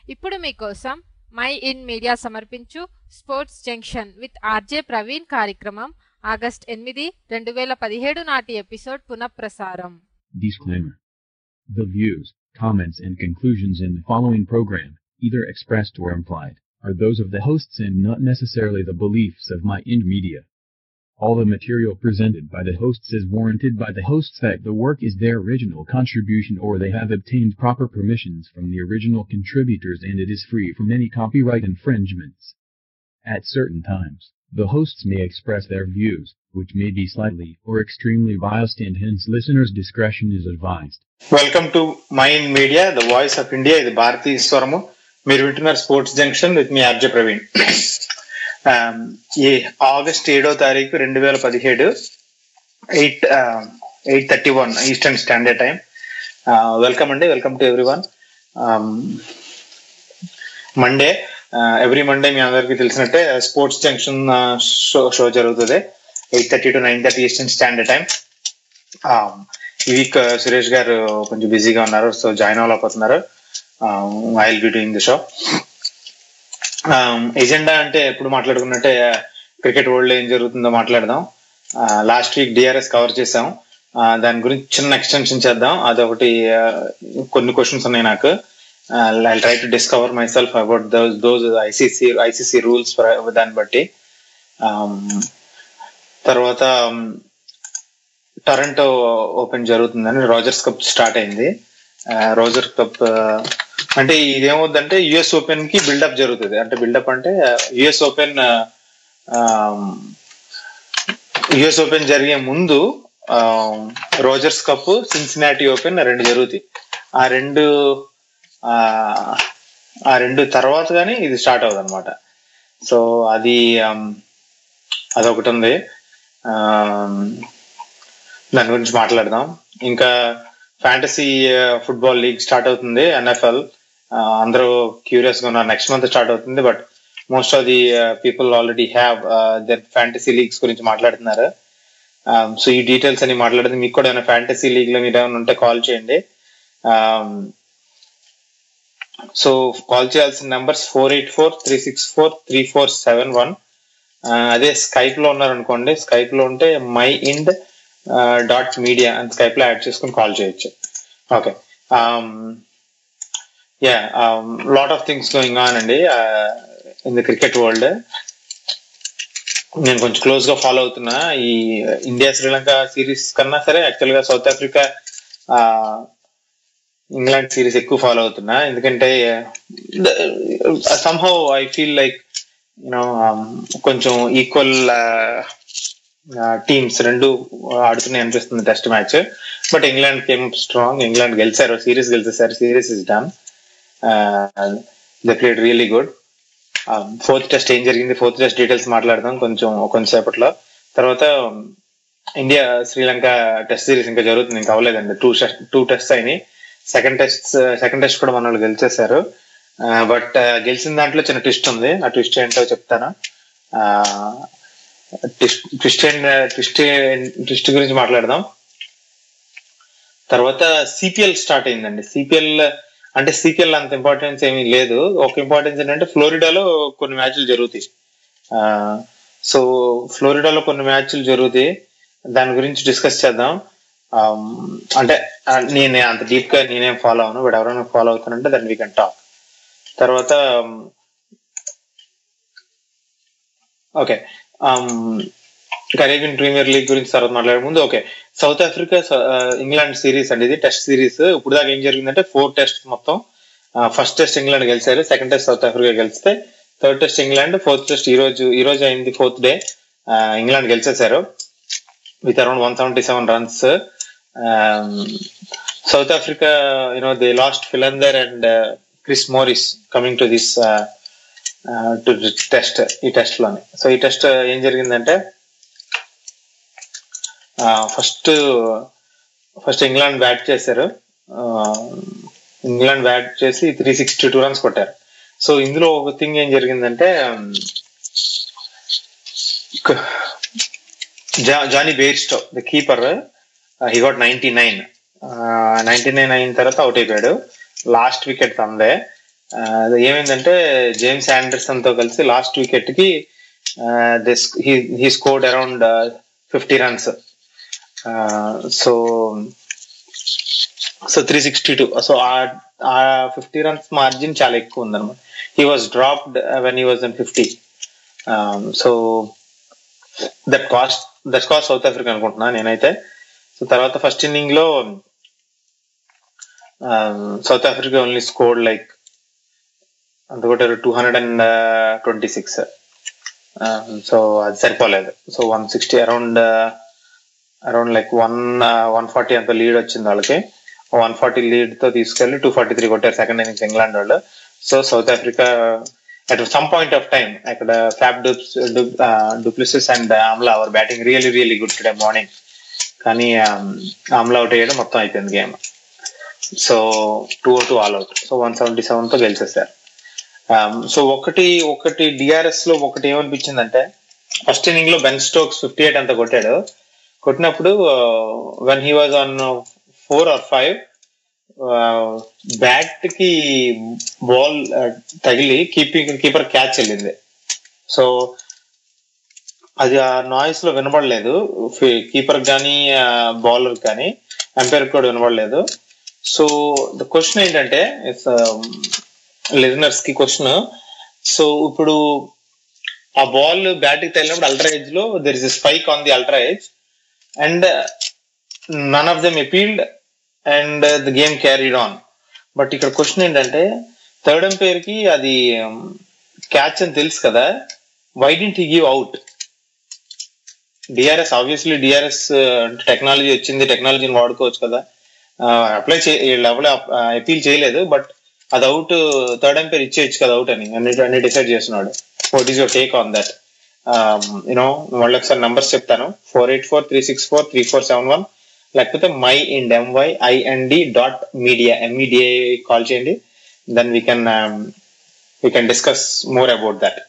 ఇప్పుడు మీకోసం my in media సమర్పించు sports junction with RJ Praveen కార్యక్రమం ఆగస్ట్ ఎనిమిది రెండు వేల పదిహేడు నాటి ఎపిసోడ్ పునఃప్రసారం Disclaimer. The views, comments, and conclusions in the following program, either expressed or implied, are those of the hosts and not necessarily the beliefs of My Ind Media. All the material presented by the hosts is warranted by the hosts that the work is their original contribution or they have obtained proper permissions from the original contributors and it is free from any copyright infringements. At certain times, the hosts may express their views, which may be slightly or extremely biased and hence listeners' discretion is advised. Welcome to mine media the voice of India ఇది భారతీయ స్వరము మీరు వింటున్నారు sports junction with మీ RJ Praveen Um, ఈ August ఏడో తారీఖు రెండు వేల పదిహేడు eight eight thirty one eastern standard time welcome అండి welcome to everyone Monday every Monday మీ అందరికీ తెలిసినట్టే స్పోర్ట్స్ జంక్షన్ షో షో జరుగుతుంది eight thirty to nine thirty eastern standard time ఈ వీక్ సురేష్ గారు కొంచెం బిజీగా ఉన్నారు సో జాయిన్ అవ్వలేకపోతున్నారు I will be doing the show agenda అంటే ఎప్పుడు మాట్లాడుకున్నట్టే క్రికెట్ వరల్డ్ లో ఏం జరుగుతుందో మాట్లాడదాం లాస్ట్ వీక్ డిఆర్ఎస్ కవర్ చేసాం ఆ, దాని గురించి చిన్న ఎక్స్టెన్షన్ చేద్దాం అదొకటి ఆ, కొన్ని క్వశ్చన్స్ ఉన్నాయి నాకు I try to discover myself about those those ICC ICC rules దాన్ని బట్టి Um, తర్వాత um, టొరంటో ఓపెన్ జరుగుతుందని రోజర్స్ కప్ స్టార్ట్ అయింది రోజర్ కప్ అంటే ఇదేమవుద్దంటే యుఎస్ ఓపెన్ కి బిల్డప్ జరుగుతుంది అంటే బిల్డప్ అంటే యుఎస్ ఓపెన్ యుఎస్ ఓపెన్ జరిగే ముందు రోజర్స్ కప్ సిన్సినాటి ఓపెన్ రెండు జరుగుతాయి ఆ రెండు ఆ, ఆ రెండు తర్వాత కానీ ఇది స్టార్ట్ అవుతుంది అనమాట సో అది um, అదొకటి ఉంది Um, దాని గురించి మాట్లాడదాం ఇంకా ఫ్యాంటసీ ఫుట్బాల్ లీగ్ స్టార్ట్ అవుతుంది ఎన్ఎఫ్ఎల్ అందరూ క్యూరియస్ గా ఉన్నారు నెక్స్ట్ మంత్ స్టార్ట్ అవుతుంది but most of the people already have their fantasy leagues గురించి మాట్లాడుతున్నారు సో ఈ డీటెయిల్స్ అని మాట్లాడింది మీకు కూడా ఏమైనా ఫ్యాంటసీ లీగ్ లో మీరు ఏమైనా ఉంటే కాల్ చేయండి సో కాల్ చేయాల్సిన numbers four eight four three six four three four seven one అదే స్కైప్ లో ఉన్నారనుకోండి స్కైప్ లో ఉంటే మై ఇండ్ డాట్ మీడియా అని స్కైప్ లో యాడ్ చేసుకుని కాల్ చేయొచ్చు okay yeah lot of things going on అండి ఇన్ ద క్రికెట్ వరల్డ్ నేను కొంచెం క్లోజ్ గా ఫాలో అవుతున్నా ఈ ఇండియా శ్రీలంక సిరీస్ కన్నా సరే యాక్చువల్ గా సౌత్ ఆఫ్రికా ఇంగ్లాండ్ సిరీస్ ఎక్కువ ఫాలో అవుతున్నా ఎందుకంటే somehow I feel like you know కొంచెం ఈక్వల్ టీమ్స్ రెండు ఆడుతున్నాయి అనిపిస్తుంది test match but England came strong England గెలిచారు సిరీస్ గెలిచేసారు series is done they played really good fourth test ఏం జరిగింది ఫోర్త్ టెస్ట్ డీటెయిల్స్ మాట్లాడదాం కొంచెం కొంచెంసేపట్లో తర్వాత ఇండియా శ్రీలంక టెస్ట్ సిరీస్ ఇంకా జరుగుతుంది ఇంకా అవ్వలేదండి టూ టూ టెస్ట్ అయినాయి సెకండ్ టెస్ట్ సెకండ్ టెస్ట్ కూడా మన వాళ్ళు గెలిచేశారు బట్ గెలిచిన దాంట్లో చిన్న ట్విస్ట్ ఉంది ఆ ట్విస్ట్ ఏంటో చెప్తాను ట్విస్ట్ ట్విస్ట్ ట్విస్ట్ గురించి మాట్లాడదాం తర్వాత సిపిఎల్ స్టార్ట్ అయిందండి సిపిఎల్ అంటే సిపిఎల్ అంత ఇంపార్టెన్స్ ఏమీ లేదు ఒక ఇంపార్టెన్స్ ఏంటంటే ఫ్లోరిడాలో కొన్ని మ్యాచ్లు జరుగుతాయి సో ఫ్లోరిడాలో కొన్ని మ్యాచ్లు జరుగుతాయి దాని గురించి డిస్కస్ చేద్దాం Um, అంటే ఆ, నేను అంత డీప్ గా నేనేం ఫాలో అవను బట్ ఎవరైనా ఫాలో అవుతానంటే దాన్ని వీ కెన్ టాక్ తర్వాత ఓకే కరేబియన్ ప్రీమియర్ లీగ్ గురించి తర్వాత మాట్లాడే ముందు ఓకే సౌత్ ఆఫ్రికా స- ఆ, ఇంగ్లాండ్ సిరీస్ అండి ఇది టెస్ట్ సిరీస్ ఇప్పుడు దాకా ఏం జరిగిందంటే ఫోర్ టెస్ట్ మొత్తం ఫస్ట్ టెస్ట్ ఇంగ్లాండ్ గెలిచారు సెకండ్ టెస్ట్ సౌత్ ఆఫ్రికా గెలిస్తే third test England fourth test ఈ రోజు ఈ రోజు అయింది ఫోర్త్ డే ఇంగ్లాండ్ గెలిచేశారు with around one seventy seven runs South Africa you know they lost Philander and Chris Morris coming to this to test ఈ test లోని so ఈ టెస్ట్ ఏం జరిగిందంటే ఫస్ట్ ఫస్ట్ ఇంగ్లాండ్ బ్యాట్ చేశారు ఇంగ్లాండ్ బ్యాట్ చేసి three sixty two runs కొట్టారు so ఇందులో ఒక థింగ్ ఏం జరిగిందంటే um, జా- Jonny Bairstow the keeper he got ninety nine ninety nine అయిన తర్వాత అవుట్ అయిపోయాడు లాస్ట్ వికెట్ తందే అది ఏమైందంటే జేమ్స్ ఆండర్సన్ తో కలిసి లాస్ట్ వికెట్ కి he scored around fifty runs so so three sixty two so ఆ ఫిఫ్టీ రన్స్ మార్జిన్ చాలా ఎక్కువ ఉందన్నమాట he was dropped when he was in fifty so that cost that cost South Africa అనుకుంటున్నా నేనైతే so తర్వాత first inning లో South Africa only scored like అంత కొట్టారు two hundred and twenty six so అది సరిపోలేదు so one sixty around around like one one forty అంత lead వచ్చింది వాళ్ళకి వన్ ఫార్టీ లీడ్ తో తీసుకెళ్లి టూ ఫార్టీ త్రీ కొట్టారు సెకండ్ ఇన్నింగ్స్ ఇంగ్లాండ్ వాళ్ళు so South Africa at some point of time అక్కడ Faf du Plessis and Amla were batting really really good today morning కానీ Amla out అయ్యడం మొత్తం అయిపోయింది game so two two all out so one seventy seven తో గెలిచేశారు సో ఒకటి ఒకటి డిఆర్ఎస్ లో ఒకటి ఏమనిపించిందంటే ఫస్ట్ ఇన్నింగ్ లో బెన్ స్టోక్స్ ఫిఫ్టీ ఎయిట్ అంత కొట్టాడు కొట్టినప్పుడు when he was on four or five bat కి బాల్ తగిలి కీపింగ్ కీపర్ క్యాచ్ వెళ్ళింది సో అది ఆ నాయిస్ లో వినపడలేదు కీపర్ కానీ బౌలర్ కానీ అంపైర్ కూడా వినపడలేదు సో ద క్వశ్చన్ ఏంటంటే లిజనర్స్ కి క్వశ్చన్ సో ఇప్పుడు ఆ బాల్ బ్యాట్ కి తగిలినప్పుడు అల్ట్రా ఏజ్ లో there is spike on the ultra edge and none of them appealed and the game carried on but ఇక్కడ క్వశ్చన్ ఏంటంటే థర్డ్ ఎంపైర్ కి అది క్యాచ్ అని తెలుసు కదా why didn't he give out DRS obviously DRS technology వచ్చింది టెక్నాలజీని వాడుకోవచ్చు కదా అప్లై ఎవరు అపీల్ చేయలేదు బట్ అది అవుట్ థర్డ్ ఎంపైర్ ఇచ్చేయచ్చు కదా అవుట్ అని అన్ని అన్ని డిసైడ్ చేస్తున్నాడు what is your take on that you know మళ్ళీ ఒకసారి నంబర్స్ చెప్తాను four eight four three six four three four seven one లేకపోతే my ind MY IND dot media MEDA call చేయండి then we can we can discuss more about that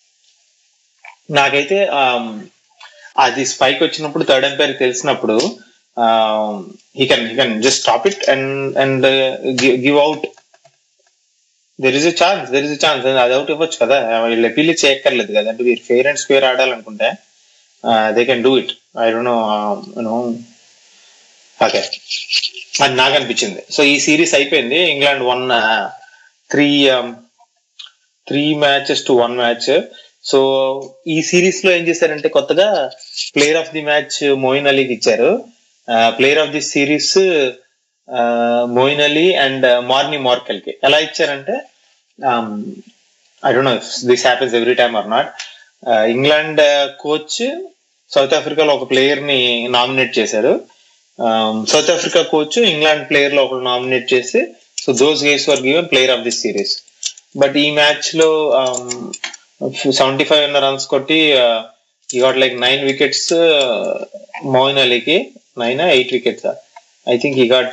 నాకైతే అది spike వచ్చినప్పుడు third umpire తెలిసినప్పుడు he can he can just stop it and and give out there is a chance there is a chance అది out ఇవ్వచ్చు కదా వీళ్ళు appeal చేయక్కర్లేదు కదా అంటే మీరు ఫెయిర్ అండ్ స్క్వేర్ ఆడాలనుకుంటే they can do it I don't know you know okay అది నాకు అనిపించింది సో ఈ సిరీస్ అయిపోయింది England one three three matches to one match so ఈ సిరీస్ లో ఏం చేశారంటే కొత్తగా player of the match Moeen అలీకి ఇచ్చారు player of the series Moeen Ali and Morne Morkel కి ఎలా ఇచ్చారంటే I don't know this happens every time or not England coach South ఆఫ్రికాలో ఒక ప్లేయర్ ని నామినేట్ చేశారు South Africa coach England player లో ఒకరు నామినేట్ చేసి so those guys were given player of this series but ఈ మ్యాచ్ లో seventy five ఉన్న రన్స్ కొట్టి he got like nine wickets Moeen అలీకి nine eight wickets I think he got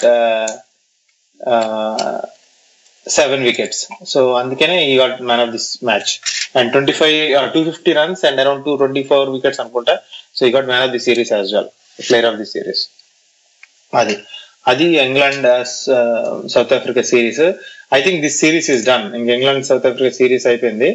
seven wickets so అందుకనే he got man of this match and twenty five two fifty runs and around two twenty four wickets అనుకుంటా so he got man of the series as well player of the series అది అది England South Africa series I think this series is done ఇంక England South Africa series అయిపోయింది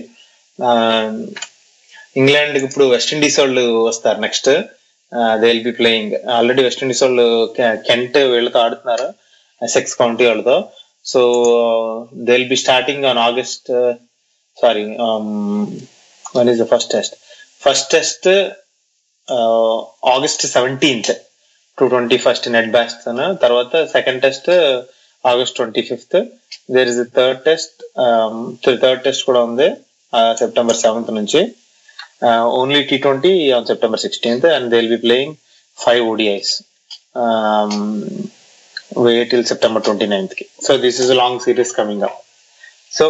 England ఇప్పుడు West Indies వాళ్ళు వస్తారు next they will be playing already West Indies వాళ్ళు Kent వీళ్ళతో ఆడుతున్నారు సెక్స్ కౌంటీ వాళ్ళతో so they will be starting on August sorry one is the first test first test August seventeenth two twenty first Edgbaston తర్వాత second test August twenty fifth there is third test third test కూడా ఉంది September seventh నుంచి only T twenty on September sixteenth and they will be playing five ODIs way till September twenty ninth కి so this is long series coming up so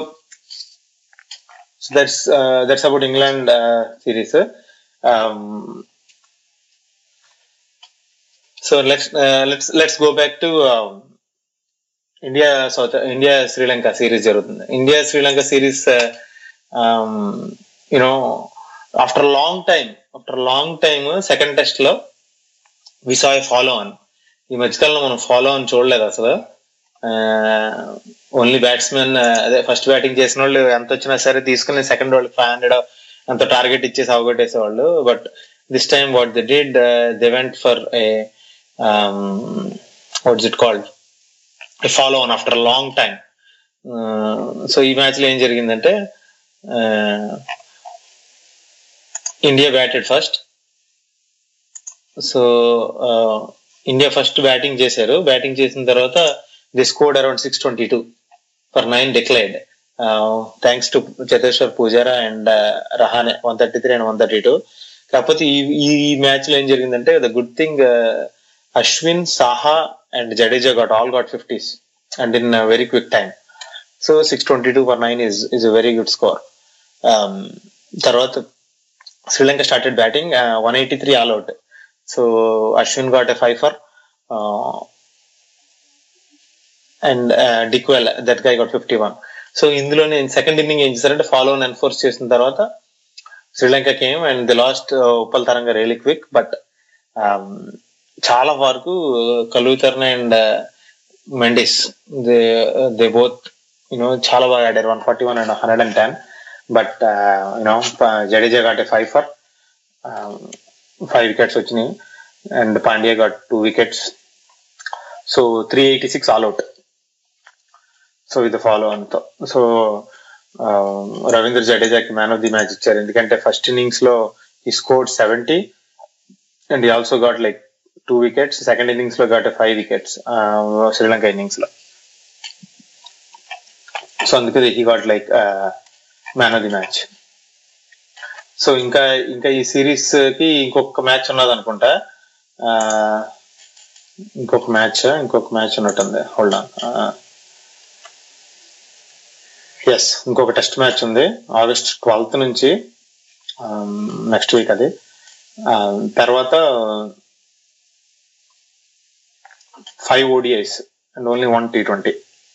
that's that's about England series so let's let's let's go back to India South India Sri Lanka series జరుగుతుంది India Sri Lanka series you know after long time after long time second test లో we saw follow on ఈ మధ్యకాలంలో మనం follow అని చూడలేదు అసలు only batsmen అదే first batting చేసిన వాళ్ళు ఎంత వచ్చినా సరే తీసుకుని సెకండ్ వాళ్ళకి ఫైవ్ హండ్రెడ్ అంత టార్గెట్ ఇచ్చేసి అవగొట్టేసేవాళ్ళు but this time what they did they went for a what's it called follow on after long time so ఈ మ్యాచ్ లో ఏం జరిగిందంటే India batted first so India first batting చేశారు batting చేసిన తర్వాత they scored around six twenty two for nine declared thanks to Cheteshwar Pujara and Rahane one thirty three and one thirty two కాకపోతే ఈ ఈ మ్యాచ్ లో ఏం జరిగిందంటే the good thing Ashwin Saha and Jadeja got all got fifties and in very quick time so six twenty two for nine is is a very good score తర్వాత Sri Lanka started batting one eighty three all out so Ashwin got a five for and Dickwella that guy got fifty one so ఇందులో నేను second inning ఏం చేశారంటే follow enforce చేసిన తర్వాత Sri Lanka came and the last Upul Tharanga really quick but చాలా వరకు కలుగుతర్న and Mendis they they both you know చాలా బాగా ఆడారు one forty one and hundred and ten but you know Jadeja got five for five wickets వచ్చినాయి and Pandya got two wickets so three eighty six all out so ఇది follow అంతా so Ravindra జడేజాకి man of the match ఇచ్చారు ఎందుకంటే first innings లో ఈ scored seventy and he also got like two wickets second innings లో got five wickets Sri Lanka innings లో so అందుకే he got like man of the match so ఇంకా ఇంకా ఈ సిరీస్ కి ఇంకొక మ్యాచ్ ఉన్నది అనుకుంటా ఇంకొక మ్యాచ్ ఇంకొక మ్యాచ్ ఉన్నట్టుంది హోల్డ్ ఆన్ ఎస్ ఇంకొక టెస్ట్ మ్యాచ్ ఉంది ఆగస్ట్ ట్వెల్త్ నుంచి నెక్స్ట్ వీక్ అది తర్వాత five ODIs and only one T twenty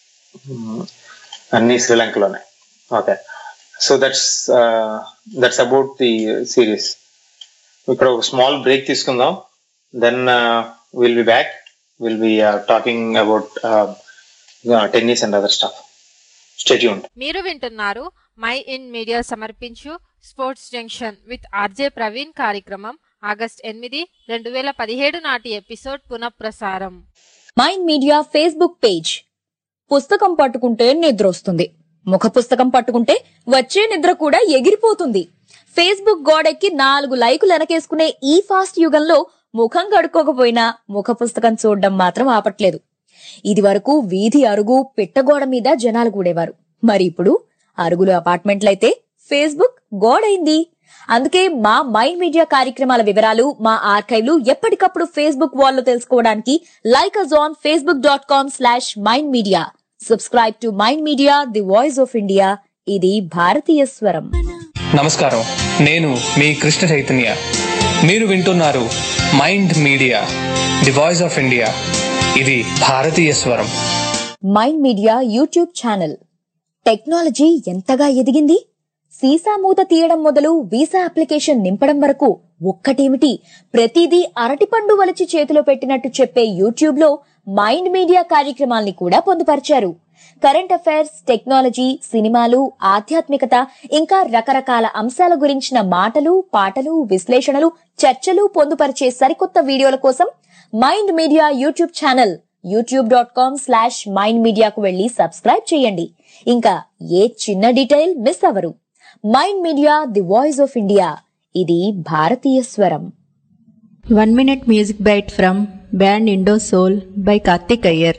అన్ని శ్రీలంకలోనే okay so that's that's about the series ఇక్కడ ఒక స్మాల్ బ్రేక్ తీసుకుందాం then we'll be back we'll be talking about tennis and other stuff stay tuned మీరు వింటున్నారు my in media సమర్పించు sports junction with RJ Praveen కార్యక్రమం August ఎనిమిది రెండు వేల పదిహేడు నాటి ఎపిసోడ్ పునఃప్రసారం మైండ్ మీడియా ఫేస్బుక్ పేజ్ పుస్తకం పట్టుకుంటే నిద్ర వస్తుంది ముఖ పుస్తకం పట్టుకుంటే వచ్చే నిద్ర కూడా ఎగిరిపోతుంది ఫేస్బుక్ గోడెక్కి నాలుగు లైకులు వెనకేసుకునే ఈ ఫాస్ట్ యుగంలో ముఖం కడుక్కోకపోయినా ముఖ పుస్తకం చూడడం మాత్రం ఆపట్లేదు ఇది వరకు వీధి అరుగు పిట్టగోడ మీద జనాలు కూడేవారు మరి ఇప్పుడు అరుగులు అపార్ట్మెంట్లయితే ఫేస్బుక్ గోడైంది అందుకే మా మైండ్ మీడియా కార్యక్రమాల వివరాలు మా ఆర్కైవ్లు ఎప్పటికప్పుడు ఫేస్బుక్ వాల్లో తెలుసుకోవడానికి like us on Facebook dot com slash mind media subscribe to mind media the voice of India ఇది భారతీయ స్వరం నమస్కారం నేను మీ కృష్ణ చైతన్య మీరు వింటున్నారు mind media the voice of India ఇది భారతీయ స్వరం Mind Media YouTube channel technology ఎంతగా ఎదిగింది సీసా మూత తీయడం మొదలు వీసా అప్లికేషన్ నింపడం వరకు ఒక్కటేమిటి ప్రతిదీ అరటిపండు వలచి చేతిలో పెట్టినట్టు చెప్పే యూట్యూబ్ లో మైండ్ మీడియా కార్యక్రమాల్ని కూడా పొందుపరిచారు కరెంట్ అఫైర్స్ టెక్నాలజీ సినిమాలు ఆధ్యాత్మికత ఇంకా రకరకాల అంశాల గురించిన మాటలు పాటలు విశ్లేషణలు చర్చలు పొందుపరిచే సరికొత్త వీడియోల కోసం Mind Media YouTube channel YouTube dot com slash Mind మీడియాకు వెళ్లి సబ్స్క్రైబ్ చేయండి ఇంకా ఏ చిన్న డీటెయిల్ మిస్ అవరు Mind media the voice of India ఇది భారతీయ స్వరం One minute music bite from band Indo Soul by Karthik Iyer.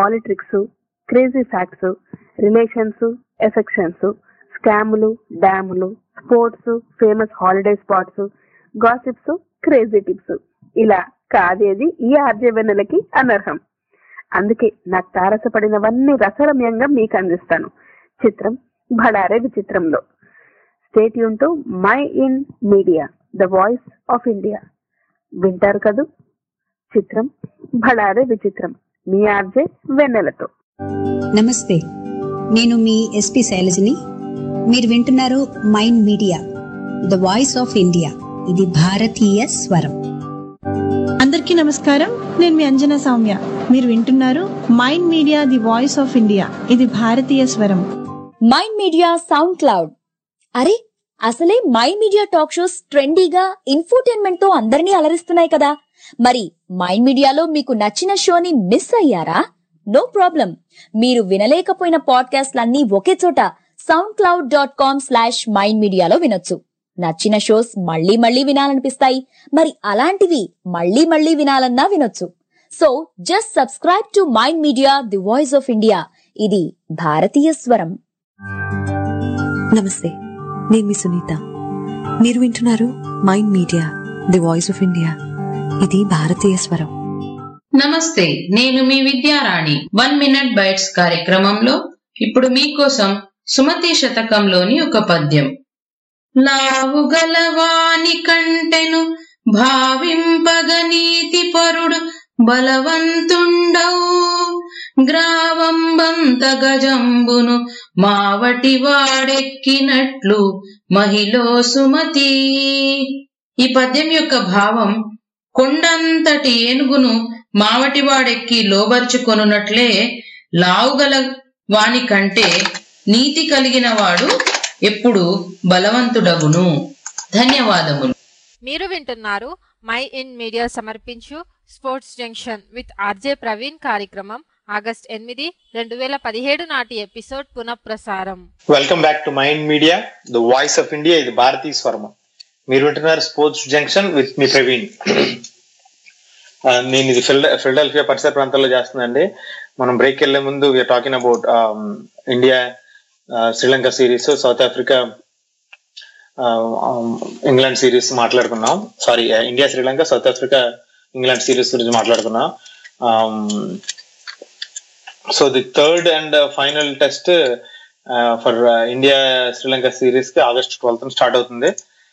Politricks crazy facts relations affections స్కాములు డ్యాములు sports famous holiday spots gossips crazy tips ఇలా కాదేది ఈ RJ వెన్నెలకి అనర్హం అందుకే నాకు తారసపడినవన్నీ రసరమ్యంగా మీకు అందిస్తాను చిత్రం భడారే విచిత్రంలో స్టేట్ యూన్ to my in media the voice of India వింటారు కదూ చిత్రం భడారే విచిత్రం మీ ఆర్జే వెన్నెలతో నమస్తే నేను మీ ఎస్పి శైలజని మీరు వింటున్నారు mind media the voice of India ఇది భారతీయ స్వరం అందరికీ నమస్కారం నేను మీ అంజనా సౌమ్య మీరు వింటున్నారు mind media the voice of India ఇది భారతీయ స్వరం మైండ్ మీడియా సౌండ్ క్లౌడ్ అరే అసలే మైండ్ మీడియా టాక్ షోస్ ట్రెండీగా ఇన్ఫోటైన్మెంట్ తో అందరినీ అలరిస్తున్నాయి కదా మరి మైండ్ మీడియాలో మీకు నచ్చిన షోని మిస్ అయ్యారా నో ప్రాబ్లం మీరు వినలేకపోయిన పాడ్కాస్ట్లన్నీ ఒకే చోట SoundCloud dot com slash Mind మీడియాలో వినొచ్చు నచ్చిన షోస్ మళ్ళీ మళ్ళీ వినాలనిపిస్తాయి మరి అలాంటివి మళ్ళీ మళ్ళీ వినాలన్నా వినొచ్చు so just subscribe to mind media the voice of India ఇది భారతీయ స్వరం నమస్తే నేను మీ సునీత మీరు వింటున్నారు mind media the voice of India ఇది భారతీయ స్వరం నమస్తే నేను మీ విద్యారాణి వన్ మినిట్ బైట్స్ కార్యక్రమంలో ఇప్పుడు మీకోసం సుమతి శతకంలోని ఒక పద్యం లావు గలవాని కంటెను భావింపగ నీతి పరుడు బలవంతుండవు గ్రావంబంత గజంబును మావటి వాడెక్కినట్లు మహిళ సుమతి ఈ పద్యం యొక్క భావం కొండంతటి ఏనుగును మావటివాడెక్కి లోబర్చుకొనున్నట్లే లావుగల వాని కంటే నీతి కలిగిన వాడు ఎప్పుడు బలవంతుడగును ధన్యవాదములు మీరు వింటున్నారు మై ఇన్ మీడియా సమర్పించు sports junction with RJ Praveen కార్యక్రమం ఆగస్ట్ ఎనిమిది రెండు వేల పదిహేడు నాటి ఎపిసోడ్ పునఃప్రసారం welcome back to mind media the voice of India ఇది భారతీయ స్వర్మ మీరు వింటున్నారు స్పోర్ట్స్ జంక్షన్ విత్ మీ ప్రవీణ్ ఆ, నేను ఇది ఫిల్డ ఫిల్డెల్ఫియా పరిసర ప్రాంతాల్లో చేస్తుందండి మనం బ్రేక్ వెళ్లే ముందు we're talking about India Sri Lanka series South Africa England series మాట్లాడుకున్నాం sorry India Sri Lanka South Africa England series గురించి మాట్లాడుకున్నాం so the third and final test for India Sri Lanka series కి ఆగస్ట్ ట్వెల్త్ స్టార్ట్ అవుతుంది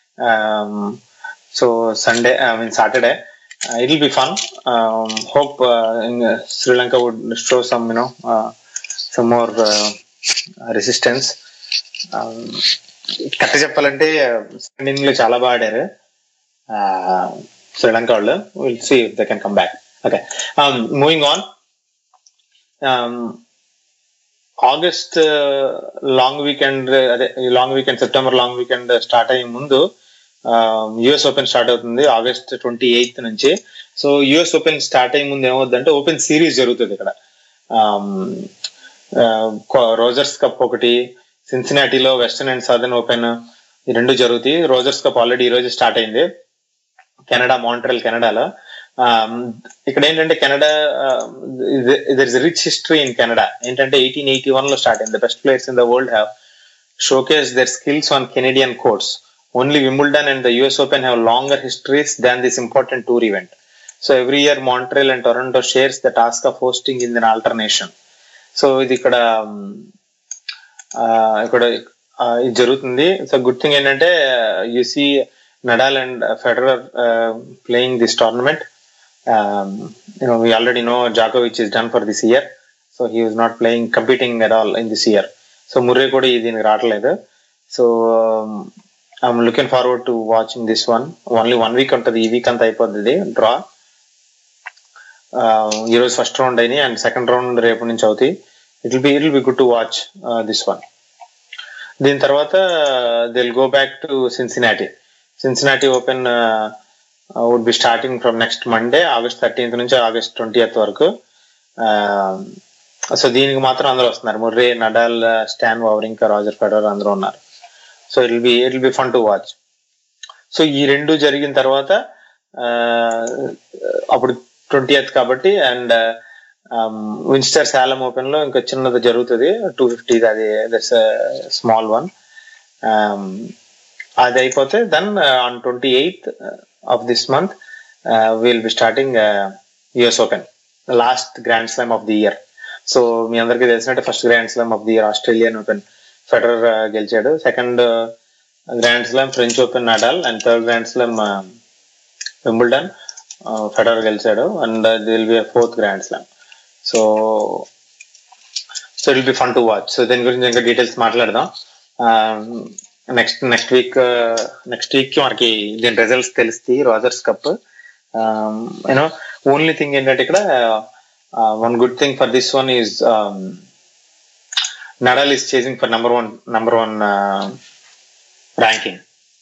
so Sunday I mean Saturday it will be fun hope Sri Lanka would show some you know some more resistance correct చెప్పాలంటే second inning లో చాలా బాగా ఆడారు శ్రీలంక వాళ్ళు we'll see they can come back okay moving on August long weekend అదే long weekend September long weekend start అయ్యే ముందు US open start అవుతుంది ఆగస్ట్ ట్వంటీ ఎయిత్ నుంచి సో యుఎస్ ఓపెన్ స్టార్ట్ అయ్యే ముందు ఏమవుతుందంటే ఓపెన్ సిరీస్ జరుగుతుంది ఇక్కడ రోజర్స్ కప్ ఒకటి సిన్సినాటిలో వెస్టర్న్ అండ్ సదర్న్ ఓపెన్ ఈ రెండు జరుగుతాయి రోజర్స్ కప్ ఆల్రెడీ ఈ రోజు స్టార్ట్ అయింది కెనడా మాంట్రల్ కెనడాలో ఇక్కడ ఏంటంటే Canada there is rich history in Canada ఏంటంటే ఎయిటీన్ ఎయిటీ వన్ లో స్టార్ట్ అయింది best players in the world have showcased their skills on Canadian courts only Wimbledon and the US open have longer histories than this important tour event so every year Montreal and Toronto shares the task of hosting in an alternation so ఇది ఇక్కడ ఇక్కడ ఇది జరుగుతుంది so good thing ఏంటంటే you see Nadal and Federer playing this tournament you know we already know జాకోవిచ్ is done for this year so he was not playing competing at all in this year so Murray కూడా దీనికి రావట్లేదు so I'm looking forward to watching this one only one week ఉంటుంది ఈ week అంతా అయిపోతుంది draw ఈ రోజు first round అయినాయి అండ్ సెకండ్ రౌండ్ రేపు నుంచి అవుతాయి it will be it will be good to watch this one దీని తర్వాత they'll go back to Cincinnati Cincinnati open would be starting from next Monday August thirteenth నుంచి August twentieth వరకు so దీనికి మాత్రం అందరూ వస్తున్నారు ముర్రే నడాల్ స్టాన్ ఇంకా Roger Federer అందరూ ఉన్నారు so it be it be fun to watch so ఈ రెండు జరిగిన తర్వాత అప్పుడు ట్వంటీ కాబట్టి అండ్ విన్స్టర్ శాలం ఓపెన్ లో ఇంకా చిన్నది జరుగుతుంది టూ ఫిఫ్టీ అది దట్స్ స్మాల్ వన్ అది అయిపోతే then on twenty eighth of this month will be starting US open last grand slam of the year so మీ అందరికీ తెలిసినట్టు first grand slam of the year Australian open Federer గెలిచాడు second grand slam French open Nadal and third grand slam Wimbledon Federer గెలిచాడు and will be fourth grand slam so so it be fun to watch so దీని గురించి ఇంకా details మాట్లాడదాం next next week next week కి మనకి దీని results తెలుస్తాయి Rogers cup you know only thing ఏంటంటే ఇక్కడ one good thing for this one is Nadal is chasing for number one number one ranking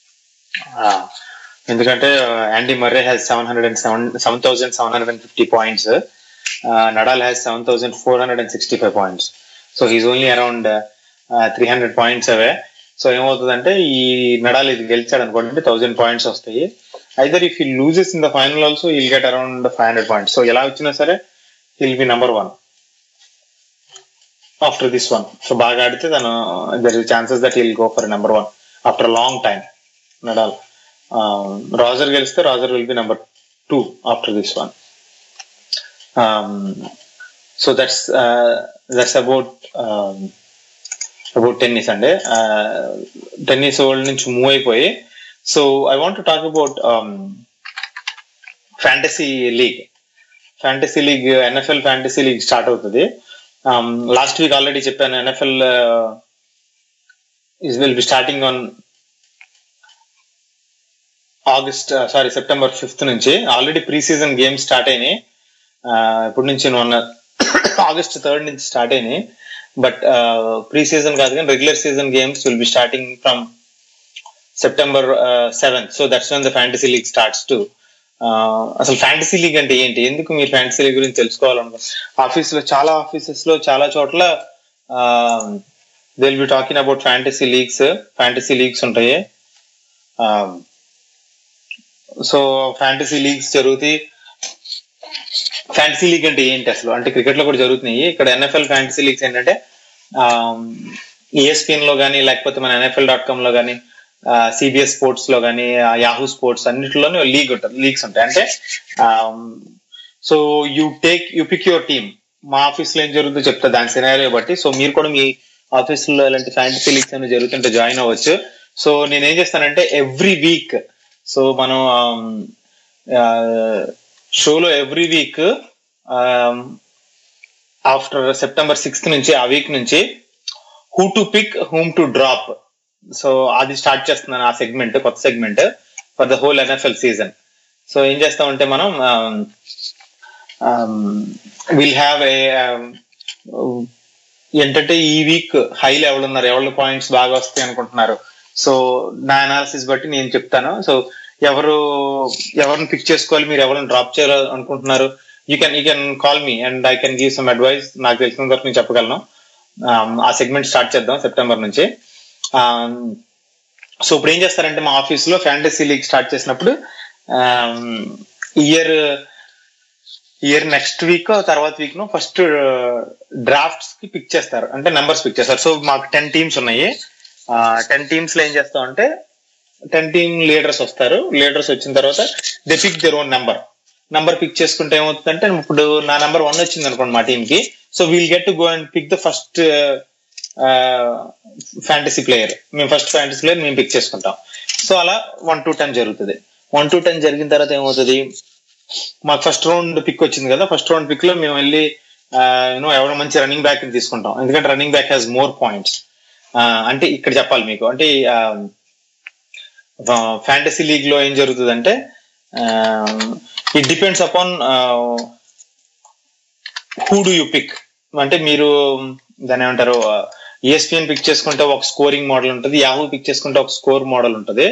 ఎందుకంటే Andy Murray has seven hundred and seven seven thousand seven hundred and fifty points Nadal has seven thousand four hundred and sixty five points so he's only around three hundred points away so ఏమవుతుందంటే ఈ Nadal ఇది గెలిచాడు అనుకోండి thousand points వస్తాయి either if he loses in the final also will get around five hundred points so ఎలా వచ్చినా సరే will be number one after this one so బాగా ఆడితే తను there is chances that will go for number one after long time Nadal Roger గెలిస్తే Roger will be number two after this one so that's that's about about tennis అండి tennis world నుంచి move అయిపోయి so I want talk about fantasy league fantasy league NFL fantasy league start అవుతుంది last week already చెప్పాను NFL is will be starting on August sorry September fifth నుంచి already pre season games start అయినాయి ఇప్పటి నుంచి one August third నుంచి start అయినాయి but pre season కాదు కానీ regular season games will be starting from September seventh so that's when the fantasy league starts to అసలు fantasy league అంటే ఏంటి ఎందుకు మీరు ఫ్యాంటసీ లీగ్ గురించి తెలుసుకోవాలనుకో ఆఫీస్ లో చాలా ఆఫీసెస్ లో చాలా చోట్ల they will be talking about fantasy leagues fantasy leagues ఉంటాయి సో ఫ్యాంటసీ లీగ్స్ జరుగుతాయి ఫ్యాంటసీ లీగ్ అంటే ఏంటి అసలు అంటే క్రికెట్ లో కూడా జరుగుతున్నాయి ఇక్కడ ఎన్ఎఫ్ఎల్ ఫ్యాంటసీ లీగ్స్ ఏంటంటే ఈఎస్పిఎన్ లో కానీ లేకపోతే మన ఎన్ఎఫ్ఎల్ డాట్ కామ్ లో కానీ సిబిఎస్ స్పోర్ట్స్ లో కానీ యాహూ స్పోర్ట్స్ అన్నిటిలోనే లీగ్ ఉంటుంది లీగ్స్ ఉంటాయి అంటే so you take you pick your team మా ఆఫీస్ లో ఏం జరుగుతుందో చెప్తా దాని సినారియో బట్టి సో మీరు కూడా మీ ఆఫీస్ లో ఇలాంటి ఫ్యాంటసీ లీగ్స్ అనేవి జరుగుతుంటే జాయిన్ అవ్వచ్చు సో నేను ఏం చేస్తానంటే ఎవ్రీ వీక్ సో మనం షోలో every week after September sixth నుంచి ఆ వీక్ నుంచి who to pick whom to drop so అది స్టార్ట్ చేస్తున్నాను ఆ సెగ్మెంట్ కొత్త segment for the whole NFL season so ఏం చేస్తామంటే మనం విల్ హ్యావ్ ఏ ఏంటంటే ఈ వీక్ హైలో ఎవరు ఉన్నారు ఎవరి పాయింట్స్ బాగా వస్తాయి అనుకుంటున్నారు సో నా అనాలిసిస్ బట్టి నేను చెప్తాను సో ఎవరు ఎవరిని పిక్ చేసుకోవాలి మీరు ఎవరిని డ్రాప్ చేయాలి అనుకుంటున్నారు you can you can call me and I can give some advice నాకు తెలిసిన వరకు నేను చెప్పగలను ఆ సెగ్మెంట్ స్టార్ట్ చేద్దాం సెప్టెంబర్ నుంచి సో ఇప్పుడు ఏం చేస్తారంటే మా ఆఫీస్ లో ఫ్యాంటసీ లీగ్ స్టార్ట్ చేసినప్పుడు ఇయర్ ఇయర్ నెక్స్ట్ వీక్ తర్వాత వీక్ లో ఫస్ట్ డ్రాఫ్ట్స్ కి పిక్ చేస్తారు అంటే నెంబర్స్ పిక్ చేస్తారు సో మాకు టెన్ టీమ్స్ ఉన్నాయి టెన్ టీమ్స్ లో ఏం చేస్తాం అంటే టెన్ టీమ్ లీడర్స్ వస్తారు లీడర్స్ వచ్చిన తర్వాత they pick their own number number pick చేసుకుంటే ఏమవుతుందంటే ఇప్పుడు నా నెంబర్ వన్ వచ్చింది అనుకోండి మా టీమ్ కి so we'll get to go and pick the first fantasy player మేము ఫస్ట్ ఫ్యాంటసీ ప్లేయర్ మేము పిక్ చేసుకుంటాం సో అలా వన్ టు టెన్ జరుగుతుంది వన్ టు టెన్ జరిగిన తర్వాత ఏమవుతుంది మాకు ఫస్ట్ రౌండ్ పిక్ వచ్చింది కదా ఫస్ట్ రౌండ్ పిక్ లో మేము వెళ్ళి యూనో ఎవరో మంచి రన్నింగ్ బ్యాక్ తీసుకుంటాం ఎందుకంటే running back has more points అంటే ఇక్కడ చెప్పాలి మీకు అంటే ఫ్యాంటసీ లీగ్ లో ఏం జరుగుతుందంటే it depends upon who do you pick అంటే మీరు దాని ఏమంటారు ఈఎస్పిఎన్ పిక్ చేసుకుంటే ఒక స్కోరింగ్ మోడల్ ఉంటుంది యాహూ పిక్ చేసుకుంటే ఒక స్కోర్ మోడల్ ఉంటుంది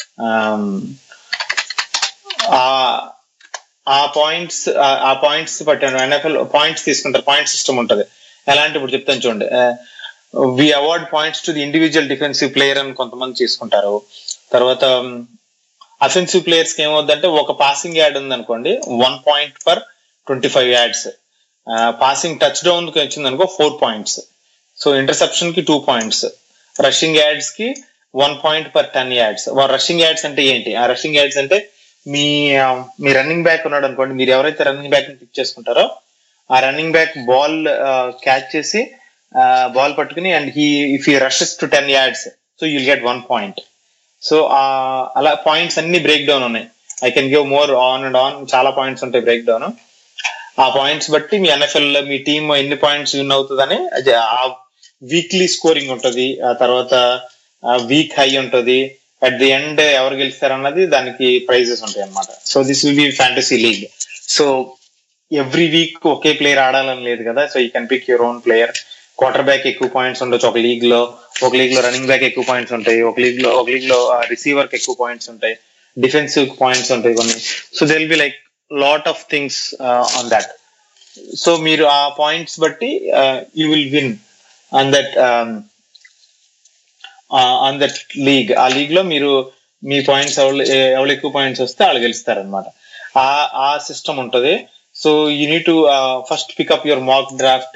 ఆ పాయింట్స్ ఆ పాయింట్స్ పట్టాను ఎన్ఎఫ్ఎల్ పాయింట్స్ తీసుకుంటారు పాయింట్ సిస్టమ్ ఉంటుంది ఎలాంటి ఇప్పుడు చెప్తాను చూడండి we award points to the individual defensive player అని కొంతమంది తీసుకుంటారు తర్వాత అఫెన్సివ్ ప్లేయర్స్ కి ఏమవుద్దంటే ఒక పాసింగ్ యాడ్ ఉంది అనుకోండి one point per twenty five yards passing touchdown కి వచ్చింది అనుకో ఫోర్ పాయింట్స్ సో ఇంటర్సెప్షన్ కి టూ పాయింట్స్ రషింగ్ యాడ్స్ కి one point per ten yards rushing yards అంటే ఏంటి ఆ రషింగ్ యాడ్స్ అంటే మీ ఆ, మీ రన్నింగ్ బ్యాక్ ఉన్నాడు అనుకోండి మీరు ఎవరైతే రన్నింగ్ బ్యాక్ పిక్ చేసుకుంటారో ఆ రన్నింగ్ బ్యాక్ బాల్ క్యాచ్ చేసి బాల్ పట్టుకుని and he if he rushes to ten yards so you'll get one point so అలా పాయింట్స్ అన్ని బ్రేక్ డౌన్ ఉన్నాయి I can give more on and on చాలా points ఉంటాయి break down ఆ points బట్టి మీ ఎన్ఎఫ్ఎల్ మీ టీమ్ ఎన్ని పాయింట్స్ విన్ అవుతుందని అది ఆ వీక్లీ స్కోరింగ్ ఉంటది ఆ తర్వాత వీక్ హై ఉంటది అట్ ది ఎండ్ ఎవరు గెలుస్తారన్నది దానికి ప్రైజెస్ ఉంటాయి అన్నమాట so this will be fantasy league so every week ఒకే ప్లేయర్ ఆడాలని లేదు కదా so you can pick your own player quarterback ఎక్కువ పాయింట్స్ ఉండొచ్చు ఒక లీగ్ లో ఒక లీగ్ లో రన్నింగ్ బ్యాక్ ఎక్కువ పాయింట్స్ ఉంటాయి ఒక లీగ్ లో ఒక లీగ్ లో రిసీవర్ కి ఎక్కువ పాయింట్స్ ఉంటాయి డిఫెన్సివ్ పాయింట్స్ ఉంటాయి కొన్ని so they will be like lot of things on that so మీరు ఆ పాయింట్స్ బట్టి you will win on that on that league ఆ లీగ్ లో మీరు మీ పాయింట్స్ ఎవరు ఎవరు ఎక్కువ పాయింట్స్ వస్తే వాళ్ళు గెలుస్తారు అనమాట ఆ ఆ సిస్టమ్ ఉంటది so you need to first pick up your mock draft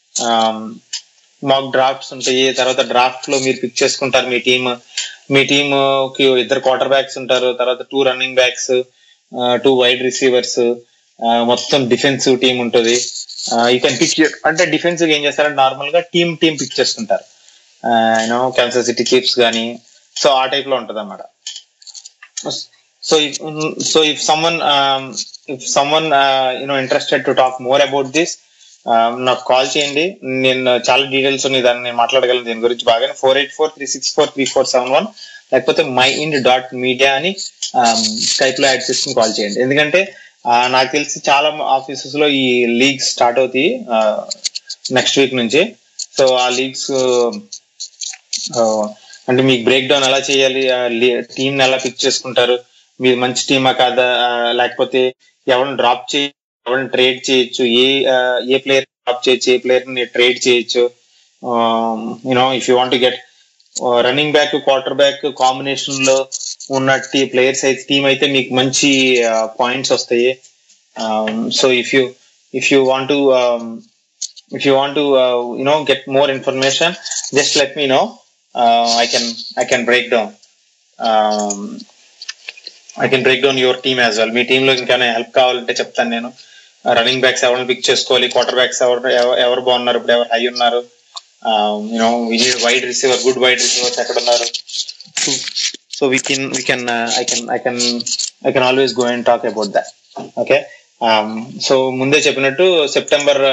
mock drafts ఉంటాయి తర్వాత డ్రాఫ్ట్ లో మీరు పిక్ చేసుకుంటారు మీ టీమ్ మీ టీమ్ కి ఇద్దరు క్వార్టర్ బ్యాక్స్ ఉంటారు తర్వాత two running backs two wide receivers మొత్తం డిఫెన్సివ్ టీమ్ ఉంటుంది యూ కెన్ పిక్ అంటే డిఫెన్సివ్ ఏం చేస్తారంటే నార్మల్ గా టీమ్ టీమ్ పిక్ చేసుకుంటారు యూనో క్యాన్సర్ సిటీ చీఫ్స్ కానీ సో ఆ టైప్ లో ఉంటది అన్నమాట so so if someone if someone you know interested to talk more about this నాకు కాల్ చేయండి నేను చాలా డీటెయిల్స్ ఉన్నాయి దాన్ని నేను మాట్లాడగలను దీని గురించి బాగానే four eight four three six four three four seven one లేకపోతే మై ఇండ్ డాట్ మీడియా అని స్కైప్ లో యాడ్ చేసుకుని కాల్ చేయండి ఎందుకంటే ఆ, నాకు తెలిసి చాలా ఆఫీసెస్ లో ఈ లీగ్స్ స్టార్ట్ అవుతాయి నెక్స్ట్ వీక్ నుంచి సో ఆ లీగ్స్ అంటే మీకు బ్రేక్ డౌన్ ఎలా చేయాలి టీం ఎలా పిక్ చేసుకుంటారు మీరు మంచి టీమా కాదా ఆ, లేకపోతే ఎవరిని డ్రాప్ చేయ ఎవరిని ట్రేడ్ చేయొచ్చు ఏ ఆ, ఏ ప్లేయర్ డ్రాప్ చేయొచ్చు ఏ ప్లేయర్ ని ట్రేడ్ చేయొచ్చు you know if you want get running back quarterback combination లో ఉన్న ప్లేయర్స్ అయితే టీం అయితే మీకు మంచి పాయింట్స్ వస్తాయి so if you if you want to if you want to uh, you know get more information just let me know uh, i can i can break down um, i can break down your team as well మీ team లో ఇంకా help కావాలంటే చెప్తాను నేను running backs ఎవరిని pick చేసుకోవాలి quarterbacks ఎవరు ఎవ- ఎవరు బాగున్నారు ఇప్పుడు ఎవరు హై ఉన్నారు you know we need wide receiver good wide receivers ఎక్కడ ఉన్నారు so we can we can I can I can I can always go and talk about that okay so ముందే చెప్పినట్టు సెప్టెంబర్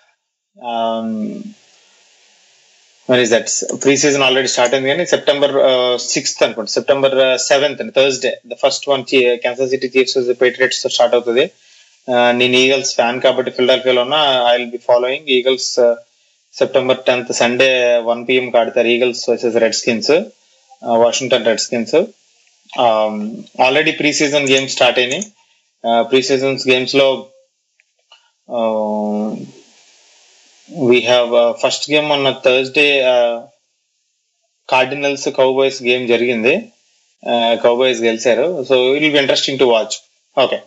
మరి that preseason already start అయింది కానీ September sixth అనుకోండి September seventh Thursday the first one Kansas City Chiefs Patriots తో start అవుతుంది Uh, నేను Eagles fan కాబట్టి ఫిల్డాల్ఫియాలో ఉన్నా I will be following Eagles September tenth Sunday one PM ఆడతారు Eagles versus Redskins Washington Redskins already pre season games start అయినాయి preseasons games లో we have first game మొన్న Thursday Cardinals Cowboys game జరిగింది Cowboys గెలిచారు so it will be interesting to watch okay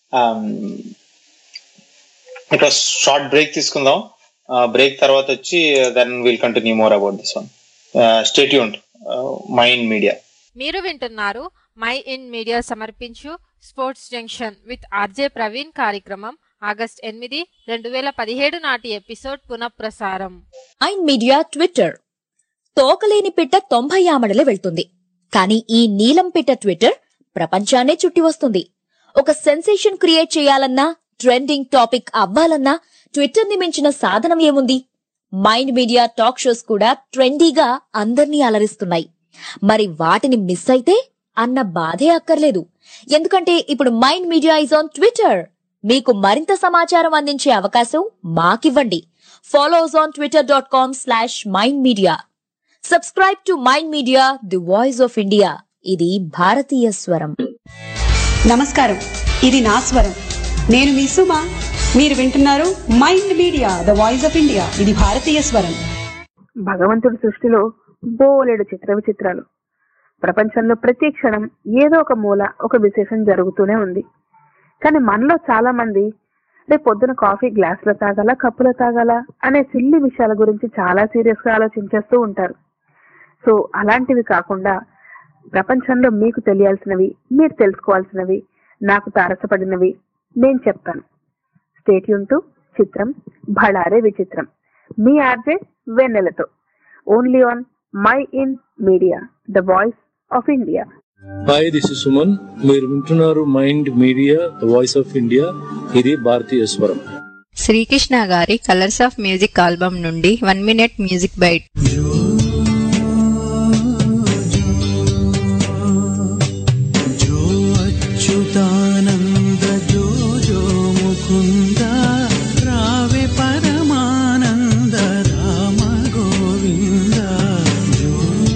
it was short break తీసుకుందాం break తర్వాత వచ్చి then will continue more about this one stay tuned mind media మీరు వింటున్నారు my in media సమర్పించు sports junction with RJ Praveen కార్యక్రమం August ఎనిమిది రెండు వేల పదిహేడు నాటి ఎపిసోడ్ పునఃప్రసారం మైండ్ మీడియా ట్విట్టర్ తోకలేని పిట్ట తొంభై ఆమడలే వెళ్తుంది కానీ ఈ నీలం పిట్ట ట్విట్టర్ ప్రపంచాన్నే చుట్టి వస్తుంది ఒక సెన్సేషన్ క్రియేట్ చేయాలన్నా ట్రెండింగ్ టాపిక్ అవ్వాలన్నా ట్విట్టర్ ని మించిన సాధనం ఏముంది మైండ్ మీడియా టాక్ షోస్ కూడా ట్రెండీగా అందర్నీ అలరిస్తున్నాయి మరి వాటిని మిస్ అయితే అన్న బాధే అక్కర్లేదు ఎందుకంటే ఇప్పుడు mind media is on Twitter మీకు మరింత సమాచారం అందించే అవకాశం మాకివ్వండి follows on Twitter dot com slash mind media subscribe to mind media the voice of India ఇది భారతీయ స్వరం నమస్కారం ఇది నా స్వరం నేను మీ సుమ మీరు వింటున్నారు mind media the voice of India ఇది భారతీయ స్వరం భగవంతుడి సృష్టిలో బోలెడు చిత్ర విచిత్రాలు ప్రపంచంలో ప్రతి క్షణం ఏదో ఒక మూల ఒక విశేషం జరుగుతూనే ఉంది కానీ మనలో చాలా మంది రేపు పొద్దున కాఫీ గ్లాసులో తాగాల కప్పులో తాగాల అనే సిల్లి విషయాల గురించి చాలా సీరియస్ గా ఆలోచించేస్తూ ఉంటారు సో అలాంటివి కాకుండా ప్రపంచంలో మీకు తెలియాల్సినవి మీరు తెలుసుకోవాల్సినవి నాకు తారసపడినవి నేను చెప్తాను స్టేట్యూన్ టు చిత్రం భళారే విచిత్రం మీ ఆర్జే వెన్నెలతో only on my in media the voice of India hi this is Suman మీరు వింటున్నారు mind media the voice of India ఇది భారతీయ స్వరం శ్రీకృష్ణ గారి కలర్స్ ఆఫ్ మ్యూజిక్ ఆల్బమ్ నుండి వన్ మినిట్ మ్యూజిక్ బైట్ जो अच्युतानन्द जो जो मुकुन्द रावे परमानन्द राम गोविन्द जो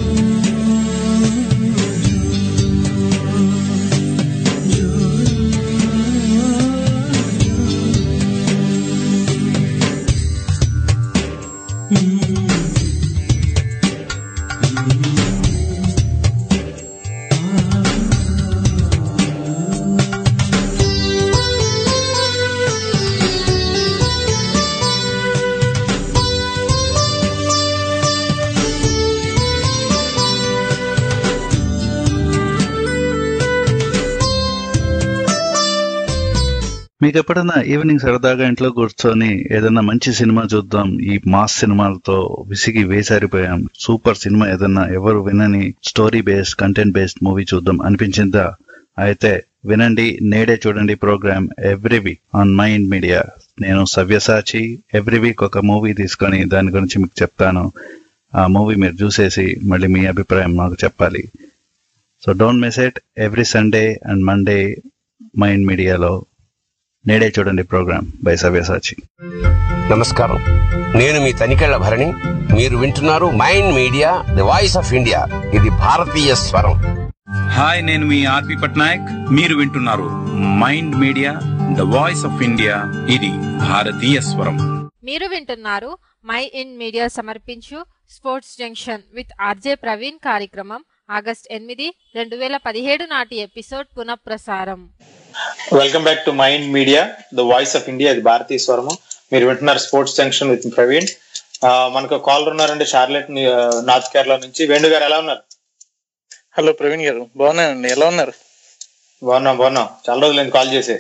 మీకు ఎప్పుడైనా ఈవినింగ్ సరదాగా ఇంట్లో కూర్చొని ఏదైనా మంచి సినిమా చూద్దాం ఈ మాస్ సినిమాలతో విసిగి వేసారిపోయాం సూపర్ సినిమా ఏదైనా ఎవరు వినని story based content based movie చూద్దాం అనిపించిందా అయితే వినండి నేడే చూడండి program every week on mind media నేను సవ్యసాచి ఎవ్రీ వీక్ ఒక మూవీ తీసుకొని దాని గురించి మీకు చెప్తాను ఆ మూవీ మీరు చూసేసి మళ్ళీ మీ అభిప్రాయం మాకు చెప్పాలి so don't miss it every Sunday and Monday mind మీడియాలో నేడే చూడండి ప్రోగ్రామ్ బై సవ్యసాచి నమస్కారం నేను మీ తనికెళ్ల భరణి మీరు వింటున్నారు mind media the voice of India ఇది భారతీయ స్వరం హాయ్ నేను మీ ఆర్పి పట్నాయక్ మీరు వింటున్నారు mind media the voice of India ఇది భారతీయ స్వరం మీరు వింటున్నారు మై ఇన్ మీడియా సమర్పించు sports junction with RJ Praveen కార్యక్రమం ఆగస్ట్ ఎనిమిది రెండు వేల పదిహేడు నాటి ఎపిసోడ్ పునఃప్రసారం welcome back to mind media the voice of India ఇది భారతీయ స్వరము మీరు వింటున్నారు స్పోర్ట్స్ జంక్షన్ విత్ ప్రవీణ్ ఆ, మనకు కాల్ ఉన్నారండి షార్లెట్ ని, ఆ, నార్త్ కేరళ నుంచి వేణు గారు ఎలా ఉన్నారు హలో ప్రవీణ్ గారు బాగున్నానండి ఎలా ఉన్నారు బాగున్నాం బాగున్నాం చాలా రోజులు కాల్ చేసి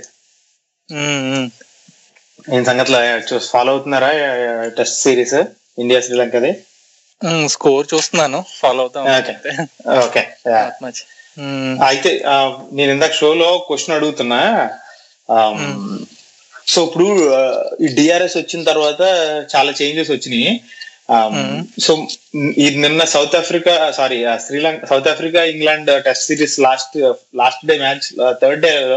ఏం సంగతిలో ఫాలో అవుతున్నారా టెస్ట్ సిరీస్ ఇండియా శ్రీలంకది స్కోర్ చూస్తున్నాను ఫాలో అవుతాం ఓకే ఓకే అయితే ఆ, నేను ఇందాక షోలో క్వశ్చన్ అడుగుతున్నా సో ఇప్పుడు ఆ, ఈ డిఆర్ఎస్ వచ్చిన తర్వాత చాలా చేంజెస్ వచ్చినాయి సో ఇది నిన్న South Africa sorry Sri Lanka South Africa England test series last last day match third day లో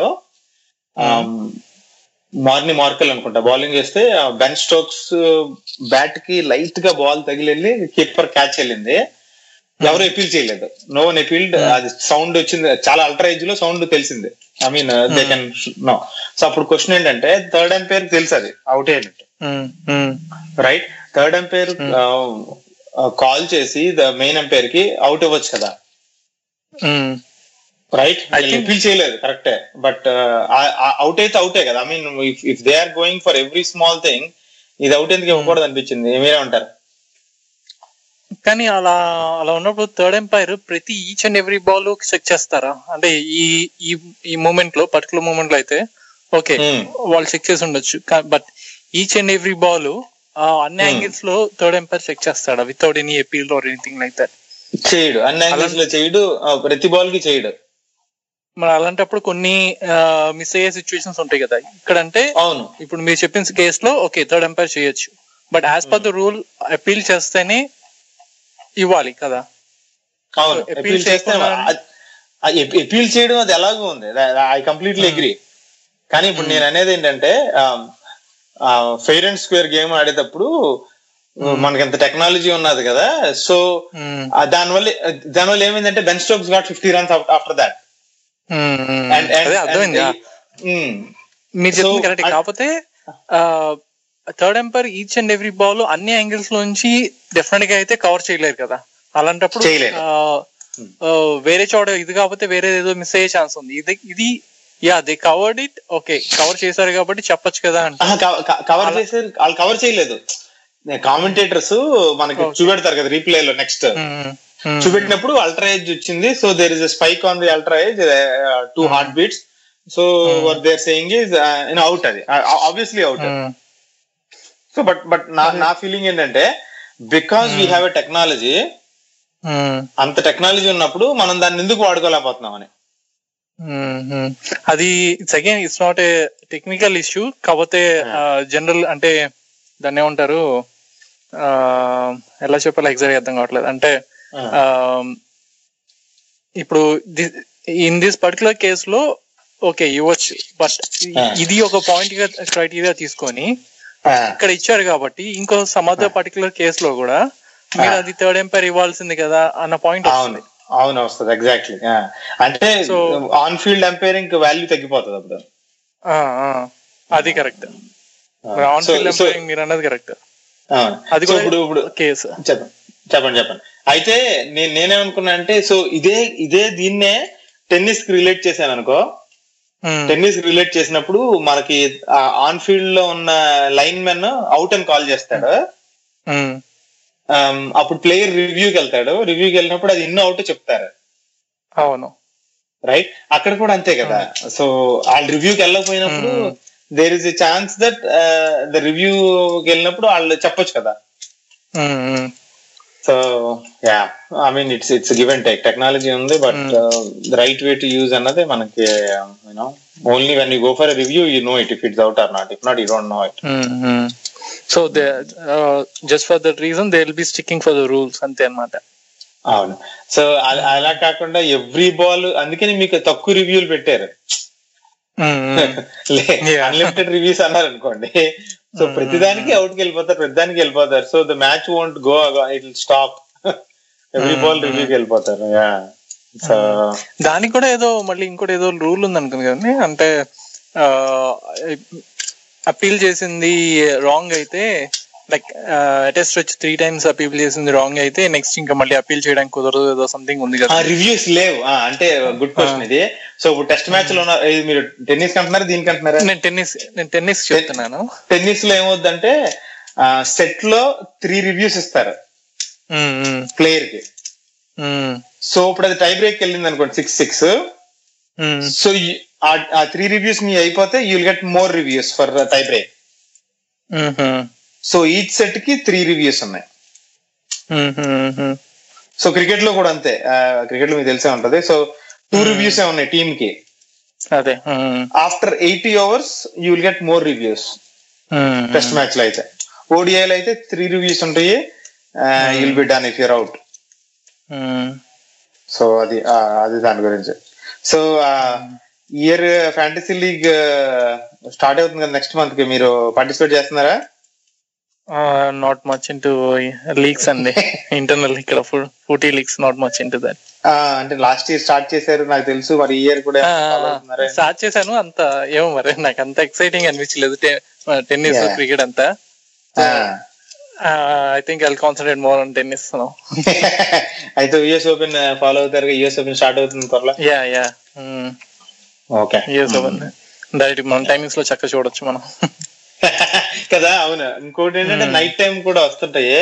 మార్నింగ్ మార్కెల్ అనుకుంటా బౌలింగ్ చేస్తే బెన్ స్టోక్స్ బ్యాట్ కి లైట్ గా బాల్ తగిలి కీపర్ క్యాచ్ వెళ్ళింది ఎవరు అపీల్ చేయలేదు నో వన్ అపీల్డ్ అది సౌండ్ వచ్చింది చాలా అల్ట్రా ఏజ్ లో సౌండ్ తెలిసింది I mean they can know so అప్పుడు క్వశ్చన్ ఏంటంటే థర్డ్ ఎంపైర్ తెలుసు అది అవుట్ అయినట్టు రైట్ థర్డ్ ఎంపైర్ కాల్ చేసి ద మెయిన్ ఎంపైర్ కి అవుట్ ఇవ్వచ్చు కదా రైట్ అపీల్ చేయలేదు కరెక్టే బట్ అవుట్ అయితే అవుటే కదా I mean if they are going for every small thing ఇది అవుట్ ఎందుకు ఇవ్వకూడదు అనిపించింది మీరే ఉంటారు కానీ అలా అలా ఉన్నప్పుడు థర్డ్ ఎంపైర్ ప్రతి each and every ball check చేస్తారా అంటే ఈ ఈ ఈ మూమెంట్ లో పర్టికులర్ మూమెంట్ లో అయితే ఓకే వాళ్ళు చెక్ చేసి ఉండొచ్చు but each and every ball అన్ని యాంగిల్స్ లో థర్డ్ ఎంపైర్ చెక్ చేస్తాడా without any appeal or anything like that చేయడు అన్ని యాంగిల్స్ లో చేయడు ఆ, ప్రతి బాల్ కి చేయడు మరి అలాంటప్పుడు కొన్ని మిస్ అయ్యే సిచ్యువేషన్స్ ఉంటాయి కదా ఇక్కడ అంటే అవును ఇప్పుడు మీరు చెప్పిన కేసు లో ఓకే థర్డ్ ఎంపైర్ చేయొచ్చు but as per the rule appeal చేస్తేనే ఇవ్వాలి కదా అవును appeal అపీల్ చేస్తే చేయకుండా- అపీల్ చేయడం అది ఎలాగో ఉంది ఐ కంప్లీట్లీ అగ్రి కానీ ఇప్పుడు నేను అనేది ఏంటంటే ఫెయిర్ అండ్ స్క్వేర్ గేమ్ ఆడేటప్పుడు మనకి ఎంత టెక్నాలజీ ఉన్నది కదా సో దానివల్ల దానివల్ల ఏమైందంటే Ben Stokes got fifty runs after that And- and- అదే అర్థమైంది and- మీరు So, చెప్పింది కరెక్ట్ I- కాకపోతే third umpire each and every ball అన్ని యాంగిల్స్ నుంచి డెఫినెట్ గా అయితే కవర్ చేయలేరు కదా అలాంటప్పుడు చేయలేరు. ఆ, ఆ, వేరే చోట ఇది కాకపోతే వేరే ఏదో మిస్ అయ్యే ఛాన్స్ ఉంది ఇది ఇది yeah they covered it okay cover చేశారు కాబట్టి చెప్పొచ్చు కదా అంటే కవర్ చేసారు వాళ్ళు కవర్ చేయలేదు కామెంటేటర్స్ మనకి చూపెడతారు కదా రీప్లే లో నెక్స్ట్ చూపెట్టినప్పుడు అల్ట్రా ఏజ్ వచ్చింది so there is spike on the ultra edge two heartbeats so were they're saying is out అది obviously out so but but నా నా ఫీలింగ్ ఏంటంటే because we have a technology అంత technology ఉన్నప్పుడు మనం దాన్ని ఎందుకు వాడుకోలేకపోతున్నాం అని అది it's again it's not a technical issue కాకపోతే జనరల్ అంటే దాన్ని ఏమంటారు ఆ, ఎలా చెప్పాలో ఎగ్జాక్ట్ అర్థం కావట్లేదు అంటే ఆ, ఇప్పుడు ఇన్ దిస్ పర్టికులర్ కేసులో ఓకే ఇవ్వచ్చు బట్ ఇది ఒక పాయింట్ గా క్రైటీరియా తీసుకొని ఇక్కడ ఇచ్చారు కాబట్టి ఇంకో సమ్ అదర్ పర్టికులర్ కేసులో కూడా మీరు అది థర్డ్ ఎంపైర్ ఇవ్వాల్సింది కదా అన్న పాయింట్ అవును అవును వస్తుంది ఎగ్జాక్ట్లీ అంటే ఆన్ ఫీల్డ్ ఎంపైరింగ్ వాల్యూ తగ్గిపోతుంది అప్పుడు అది correct on So- field so- umpiring మీరు అన్నది కరెక్ట్ అవును. అది So కూడా ఇప్పుడు ఇప్పుడు కేసు చెప్పండి చెప్పండి చెప్పండి అయితే నేను నేనేమనుకున్నా అంటే సో ఇదే ఇదే దీన్నే టెన్నిస్ కి రిలేట్ చేశాను అనుకో టెన్నిస్ రిలేట్ చేసినప్పుడు మనకి ఆన్ ఫీల్డ్ లో ఉన్న లైన్ మెన్ అవుట్ అని కాల్ చేస్తాడు Um, అప్పుడు ప్లేయర్ రివ్యూకి వెళ్తాడు రివ్యూకి వెళ్ళినప్పుడు అది ఇన్ అవుట్ చెప్తారు అవును రైట్ అక్కడ కూడా అంతే కదా సో వాళ్ళు రివ్యూకి వెళ్ళకపోయినప్పుడు there is a chance that the రివ్యూకి వెళ్ళినప్పుడు వాళ్ళు చెప్పొచ్చు కదా so yeah I mean it's it's give and take technology ఉంది but the right way to use అన్నది మనకి you know only when you go for review you know it if it's out or not if not you don't know it so they just for that reason they will be sticking for the rules అంతే అన్నమాట అవును so అలా కాకుండా every ball అందుకని మీకు తక్కువ రివ్యూలు పెట్టారు అన్లిమిటెడ్ రివ్యూస్ అన్నారు అనుకోండి సో ప్రతిదానికి అవుట్ కి వెళ్ళిపోతారు ప్రతిదానికి వెళ్ళిపోతారు so the match won't go it stop every ball రివ్యూకి వెళ్ళిపోతారు యా సో దానికి కూడా ఏదో మళ్ళీ ఇంకోటి ఏదో రూల్ ఉంది అనుకుంది కదండి అంటే అప్పీల్ చేసింది రాంగ్ అయితే లైక్ అటెస్ట్ వచ్చి త్రీ టైమ్స్ అప్పీల్ చేసింది రాంగ్ అయితే నెక్స్ట్ ఇంకా మళ్ళీ అప్పీల్ చేయడానికి కుదరదు ఏదో సంథింగ్ ఉంది కదా రివ్యూస్ లేవు ఆ, అంటే గుడ్ క్వశ్చన్ ఇది సో ఇప్పుడు టెస్ట్ మ్యాచ్ లో ఉన్న- ఇది మీరు టెన్నిస్ కంటున్నారా దీనికి అంటున్నారా నేను టెన్నిస్ నేను టెన్నిస్ చెప్తున్నాను టెన్నిస్ లో ఏమవుద్దంటే సెట్ లో త్రీ రివ్యూస్ ఇస్తారు ప్లేయర్ కి సో ఇప్పుడు అది టై బ్రేక్ వెళ్ళింది అనుకోండి సిక్స్ సిక్స్ సో ఆ త్రీ రివ్యూస్ మీ అయిపోతే you'll get more reviews for tie break so each set కి త్రీ రివ్యూస్ ఉన్నాయి సో క్రికెట్ లో కూడా అంతే క్రికెట్ లో మీకు తెలిసే ఉంటది సో టూ రివ్యూస్ ఉన్నాయి టీమ్ కి అదే after eighty overs you will get more reviews test match లో అయితే ఓడిఐలో అయితే త్రీ రివ్యూస్ ఉంటాయి you'll be done if you're out so అది ఆ, అది దాని గురించి so year fantasy league start అవుతుంది కదా నెక్స్ట్ మంత్ కి మీరు పార్టిసిపేట్ చేస్తున్నారా నాట్ మచ్ ఇంటూ లీగ్స్ అండి ఇంటర్నల్ ఇక్కడ footy leagues not much into that ఆ, అంటే లాస్ట్ ఇయర్ స్టార్ట్ చేశారు నాకు తెలుసు మరి ఇయర్ కూడా follow అవుతున్నారా? స్టార్ట్ చేశాను అంత ఏమో మరి నాకు అంత ఎక్సైటింగ్ అనిపించలేదు టెన్నిస్ Yeah. క్రికెట్ అంతా ఆ, I think I concentrate more on tennis అయితే యుఎస్ ఓపెన్ ఫాలో అవుతారు యుఎస్ ఓపెన్ స్టార్ట్ అవుతుంది త్వరలో yeah yeah okay US Open direct మన టైమింగ్స్ లో చక్క చూడొచ్చు మనం కదా అవును ఇంకోటి ఏంటంటే నైట్ టైం కూడా వస్తుంటాయి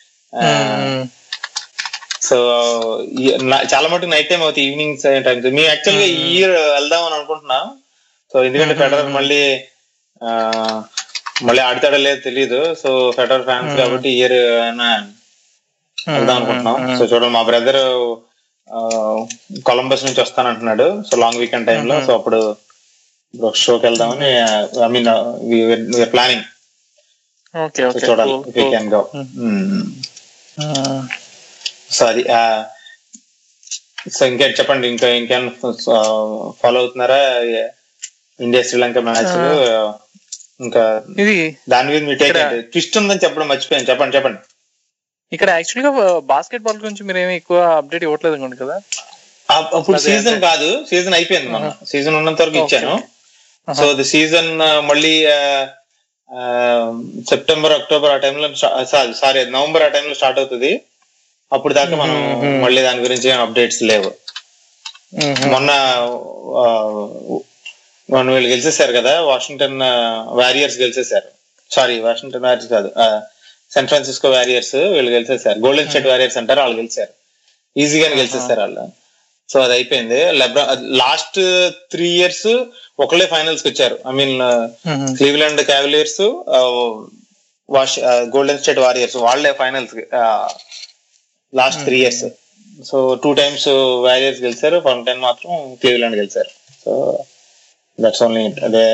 సో చాలా మటుకు నైట్ టైం అవుతాయి ఈవినింగ్ టైం మేము యాక్చువల్ గా ఈ ఇయర్ వెళ్దాం అని అనుకుంటున్నాం సో ఎందుకంటే ఫెడరర్ మళ్ళీ ఆ, మళ్ళీ ఆడతాడో లేదో తెలియదు సో ఫెడరర్ ఫ్యాన్స్ కాబట్టి ఇయర్ వెళ్దాం అనుకుంటున్నాం సో చూడండి మా బ్రదర్ కొలంబస్ నుంచి వస్తానంటున్నాడు సో లాంగ్ వీకెండ్ టైంలో సో అప్పుడు ఇప్పుడు ఒక షోకి వెళ్దామని I mean planning okay okay చూడాలి వీ కెన్ గో సో అది సో ఇంకే చెప్పండి ఇంకా ఇంకేం ఫాలో అవుతున్నారా ఇండియా శ్రీలంక మ్యాచ్ ఇంకా ఇది దాని మీద మీ టేక్ ఇక్కడ- ట్విస్ట్ ఉందని చెప్పడం మర్చిపోయాను చెప్పండి చెప్పండి ఇక్కడ యాక్చువల్ గా బాస్కెట్ బాల్ గురించి మీరు ఏమి ఎక్కువ అప్డేట్ ఇవ్వట్లేదు అనుకోండి కదా అప్- అప్పుడు అదే, సీజన్ అదే. కాదు సీజన్ అయిపోయింది మన సీజన్ ఉన్నంత వరకు Okay, ఇచ్చాను okay. సో ది సీజన్ మళ్ళీ సెప్టెంబర్ అక్టోబర్ ఆ టైంలో సారీ నవంబర్ ఆ టైంలో స్టార్ట్ అవుతుంది అప్పుడు దాకా మనం Mhm. మళ్ళీ దాని గురించి అప్డేట్స్ లేవు మొన్న మన వీళ్ళు గెలిచేశారు కదా వాషింగ్టన్ వారియర్స్ గెలిచేశారు సారీ వాషింగ్టన్ వారియర్స్ కాదు శాన్ ఫ్రాన్సిస్కో వారియర్స్ వీళ్ళు గెలిచేశారు గోల్డెన్ స్టేట్ వారియర్స్ అంటారు వాళ్ళు గెలిచారు ఈజీగానే గెలిచేస్తారు వాళ్ళు సో అది అయిపోయింది లెబ్రా లాస్ట్ త్రీ ఇయర్స్ ఒకళ్ళే ఫైనల్స్ కి వచ్చారు ఐ మీన్ క్లీవ్లాండ్ క్యావిలియర్స్ వాష్ గోల్డెన్ స్టేట్ వారియర్స్ వాళ్ళే finals last three years so two times Warriors గెలిచారు వన్ టైం మాత్రం క్లీవ్లాండ్ గెలిచారు సో దట్స్ ఓన్లీ అదే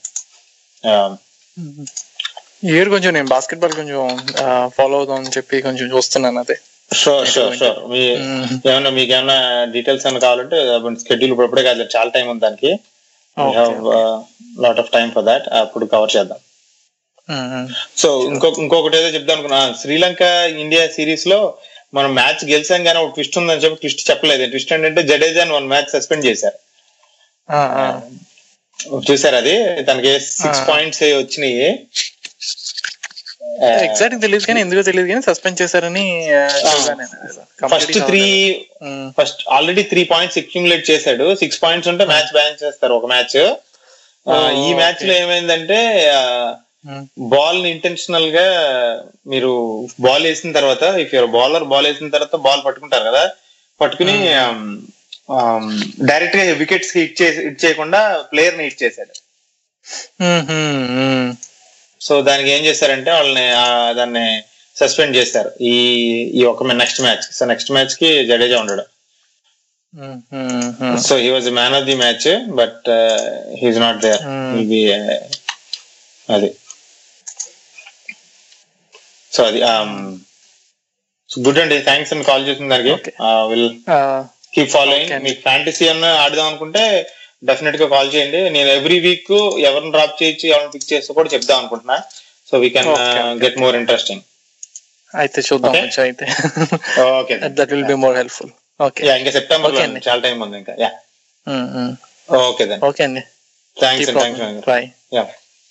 ఇయర్ కొంచెం నేను బాస్కెట్బాల్ కొంచెం ఫాలో అవుదాం అని చెప్పి కొంచెం చూస్తున్నాను అదే షూర్ షూర్ షూర్ మీ ఏమన్నా మీకు ఏమన్నా డీటెయిల్స్ ఏమైనా కావాలంటే స్కెడ్యూల్ ఇప్పుడు ఇప్పుడే కాదు చాలా టైం ఉంది దానికి lot of time for that అప్పుడు కవర్ చేద్దాం సో ఇంకొక ఇంకొకటి ఏదో చెప్దాం అనుకున్నా శ్రీలంక ఇండియా సిరీస్ లో మనం మ్యాచ్ గెలిచాం కానీ ఒక ట్విస్ట్ ఉందని చెప్పి ట్విస్ట్ చెప్పలేదు ట్విస్ట్ ఏంటంటే జడేజా వన్ మ్యాచ్ సస్పెండ్ చేశారు చూసారు అది తనకి సిక్స్ పాయింట్స్ వచ్చినాయి ఎగ్జాక్ట్ తెలియదు కానీ ఎందుకో తెలియదు కానీ సస్పెండ్ చేశారని first three first already three points accumulate చేశాడు సిక్స్ పాయింట్స్ ఉంటే మ్యాచ్ బ్యాన్ చేస్తారు ఒక మ్యాచ్ ఈ మ్యాచ్ లో ఏమైందంటే బాల్ ని ఇంటెన్షనల్ గా మీరు బాల్ వేసిన తర్వాత ఇఫ్ యూర్ బౌలర్ బాల్ వేసిన తర్వాత బాల్ పట్టుకుంటారు కదా పట్టుకుని డైరెక్ట్ గా వికెట్స్ కి హిట్ చేసి హిట్ చేయకుండా ప్లేయర్ ని హిట్ చేశాడు సో దానికి ఏం చేశారంటే వాళ్ళని దాన్ని సస్పెండ్ చేస్తారు ఈ ఈ ఒక next match so next match కి జడేజా ఉండడు so he was man of the match but he's not there ఇది అది సో అది గుడ్ అండి థ్యాంక్స్ అని కాల్ చేసిన దానికి విల్ కీప్ ఫాలోయింగ్ మీకు ఫ్యాంటసీ అన్న ఆడదాం అనుకుంటే డెఫినెట్ గా కాల్ చేయండి నేను ఎవ్రీ వీక్ ఎవరిని డ్రాప్ చేయొచ్చు ఎవరిని పిక్ చేస్తూ కూడా చెప్దాం అనుకుంటున్నా so we can get more interesting అయితే చూద్దాం అయితే okay that will be more helpful okay ఇంకా సెప్టెంబర్ చాలా టైం ఉంది ఇంకా యా ఓకే దెన్ ఓకే అండి థ్యాంక్స్ థ్యాంక్స్ బాయ్ యా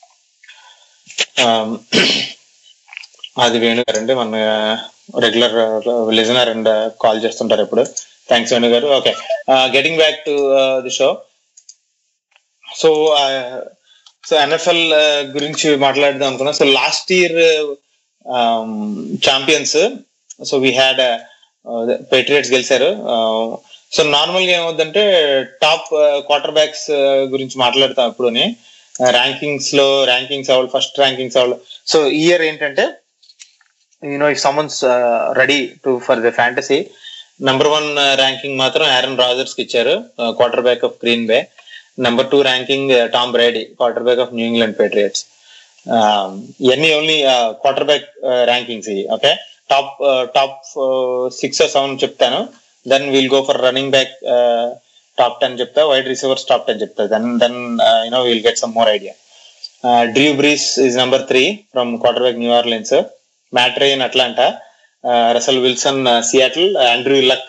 అది వేణు గారు అండి మన రెగ్యులర్ లిజనర్ అండ్ కాల్ చేస్తుంటారు ఇప్పుడు thanks Venu garu okay getting back to the show so so NFL గురించి మాట్లాడదాం అనుకున్నా so last year champions so we had Patriots గెలిచారు సో నార్మల్ గా ఏమవుతుందంటే టాప్ క్వార్టర్ బ్యాక్స్ గురించి మాట్లాడతాం ఎప్పుడుని ర్యాంకింగ్స్ లో ర్యాంకింగ్స్ అవ్వాలి ఫస్ట్ ర్యాంకింగ్స్ అవ్వాలి సో ఇయర్ ఏంటంటే you know if someone's ready to for the fantasy number one ranking మాత్రం ఆరన్ రాజర్స్ కి ఇచ్చారు quarterback of Green Bay number two ranking Tom బ్రైడీ quarterback of New England Patriots ఇవన్నీ only quarterback rankings okay top top six seven చెప్తాను then will go for running back top ten చెప్తా wide receivers top ten చెప్తా then then you know will get some more idea Drew Brees is number three from quarterback New Orleans Matt Ryan in Atlanta Russell Wilson Seattle Andrew Luck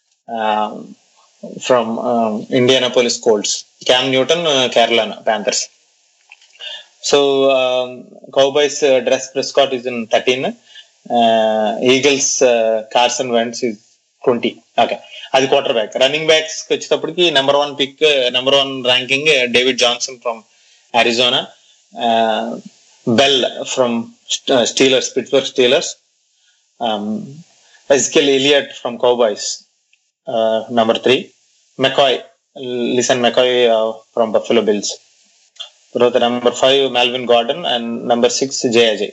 from Indianapolis Colts Cam Newton Carolina Panthers so Cowboys డ్రెస్ Prescott is in thirteen Eagles Carson Wentz is twenty okay అది quarterback running backs వచ్చేటప్పటికి number one pick number one ranking David Johnson from Arizona Bell from Steelers Pittsburgh Steelers Ezekiel Elliott from Cowboys number three. McCoy, listen McCoy uh, from Buffalo Bills. తర్వాత number five Melvin Gordon and number six Jay Ajayi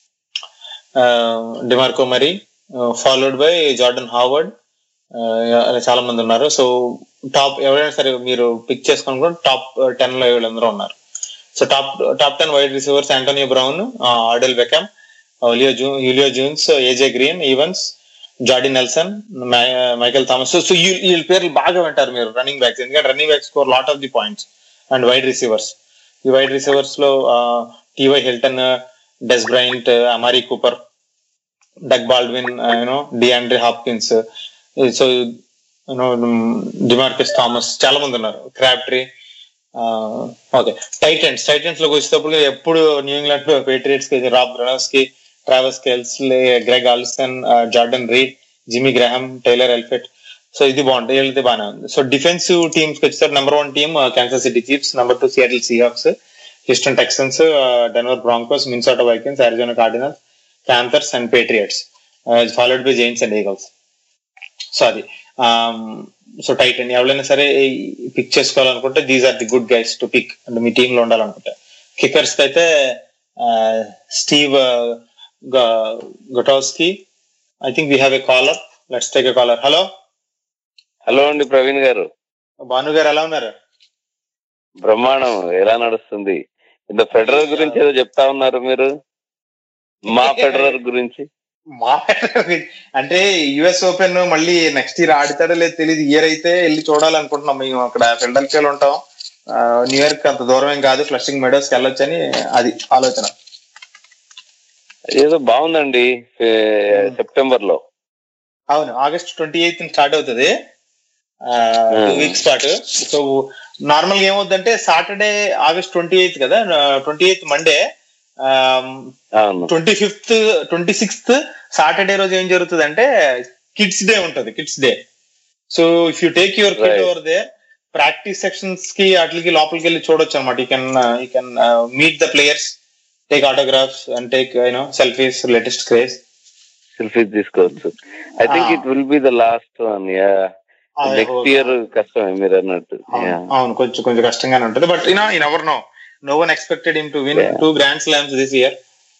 DeMarco Murray followed by Jordan Howard చాలా మంది ఉన్నారు so top ఎవరైనా సరే మీరు pick చేసుకుని కూడా top ten లో వీళ్ళందరూ ఉన్నారు so top top ten wide receivers Antonio Brown Odell Beckham Julio Ju Julio Jones AJ Green Evans Jordy Nelson Michael Thomas so వీళ్ళ పేర్లు బాగా వింటారు మీరు రన్నింగ్ బ్యాక్స్ ఎందుకంటే running back score lot of the points and wide receivers ఈ wide receivers లో TY Hilton Dez Bryant Amari Cooper Doug Baldwin you know DeAndre Hopkins so you know Demaryius Thomas చాలా మంది ఉన్నారు క్రాప్ట్రీ ఓకే టైటన్స్ టైటన్స్ లోకి వచ్చేటప్పుడు ఎప్పుడు New England Patriots కి Rob Gronkowski కి Travis Kelce Greg Olsen Jordan Reed Jimmy Graham Tyler ఎల్ఫెట్ so ఇది బాగుంటుంది వెళ్తే బాగానే ఉంది సో డిఫెన్సివ్ టీమ్స్ కి వచ్చేసరికి number one team Kansas City Chiefs number two Seattle Seahawks Houston Texans Denver Broncos Minnesota Vikings Arizona Cardinals Panthers and Patriots followed by Giants and Eagles so అది సో tight అండి ఎవరైనా సరే pick చేసుకోవాలనుకుంటే these are the good guys to pick అంటే మీ team లో ఉండాలనుకుంటే కిక్కర్స్ అయితే Steve Gostkowski I think we have a caller let's take a caller hello hello అండి ప్రవీణ్ గారు భాను గారు ఎలా ఉన్నారు బ్రహ్మాండం ఎలా నడుస్తుంది ఇంత ఫెడరల్ గురించి ఏదో చెప్తా ఉన్నారు మీరు మా ఫెడరల్ గురించి మా అంటే యుఎస్ ఓపెన్ మళ్ళీ నెక్స్ట్ ఇయర్ ఆడతాడో లేదు తెలియదు ఇయర్ అయితే వెళ్ళి చూడాలనుకుంటున్నాం మేము అక్కడ ఫిల్డల్ఫియాలో ఉంటాం న్యూయార్క్ అంత దూరం ఏం కాదు ఫ్లషింగ్ మెడోస్ కి వెళ్ళొచ్చని అది ఆలోచన ఏదో బాగుందండి సెప్టెంబర్ లో అవును ఆగస్ట్ ట్వంటీ ఎయిత్ స్టార్ట్ అవుతుంది టూ వీక్స్ పాటు సో నార్మల్ గా ఏమవుతుందంటే సాటర్డే ఆగస్ట్ ట్వంటీ ఎయిత్ కదా twenty eighth Monday twenty fifth twenty sixth Saturday రోజు ఏం జరుగుతుంది అంటే కిడ్స్ డే ఉంటది kids day so if you take your kid over they practice sections కి వాటికి లోపలికి వెళ్ళి చూడొచ్చు అనమాట you can you can meet the players take autographs and take you know selfies latest craze selfies తీసుకోవచ్చు I think it will be the last one yeah next year కష్టమే మీరు అన్నట్టు అవును కొంచెం కొంచెం కష్టంగానే ఉంటుంది but you know in ever no no one expected him to win two grand slams this year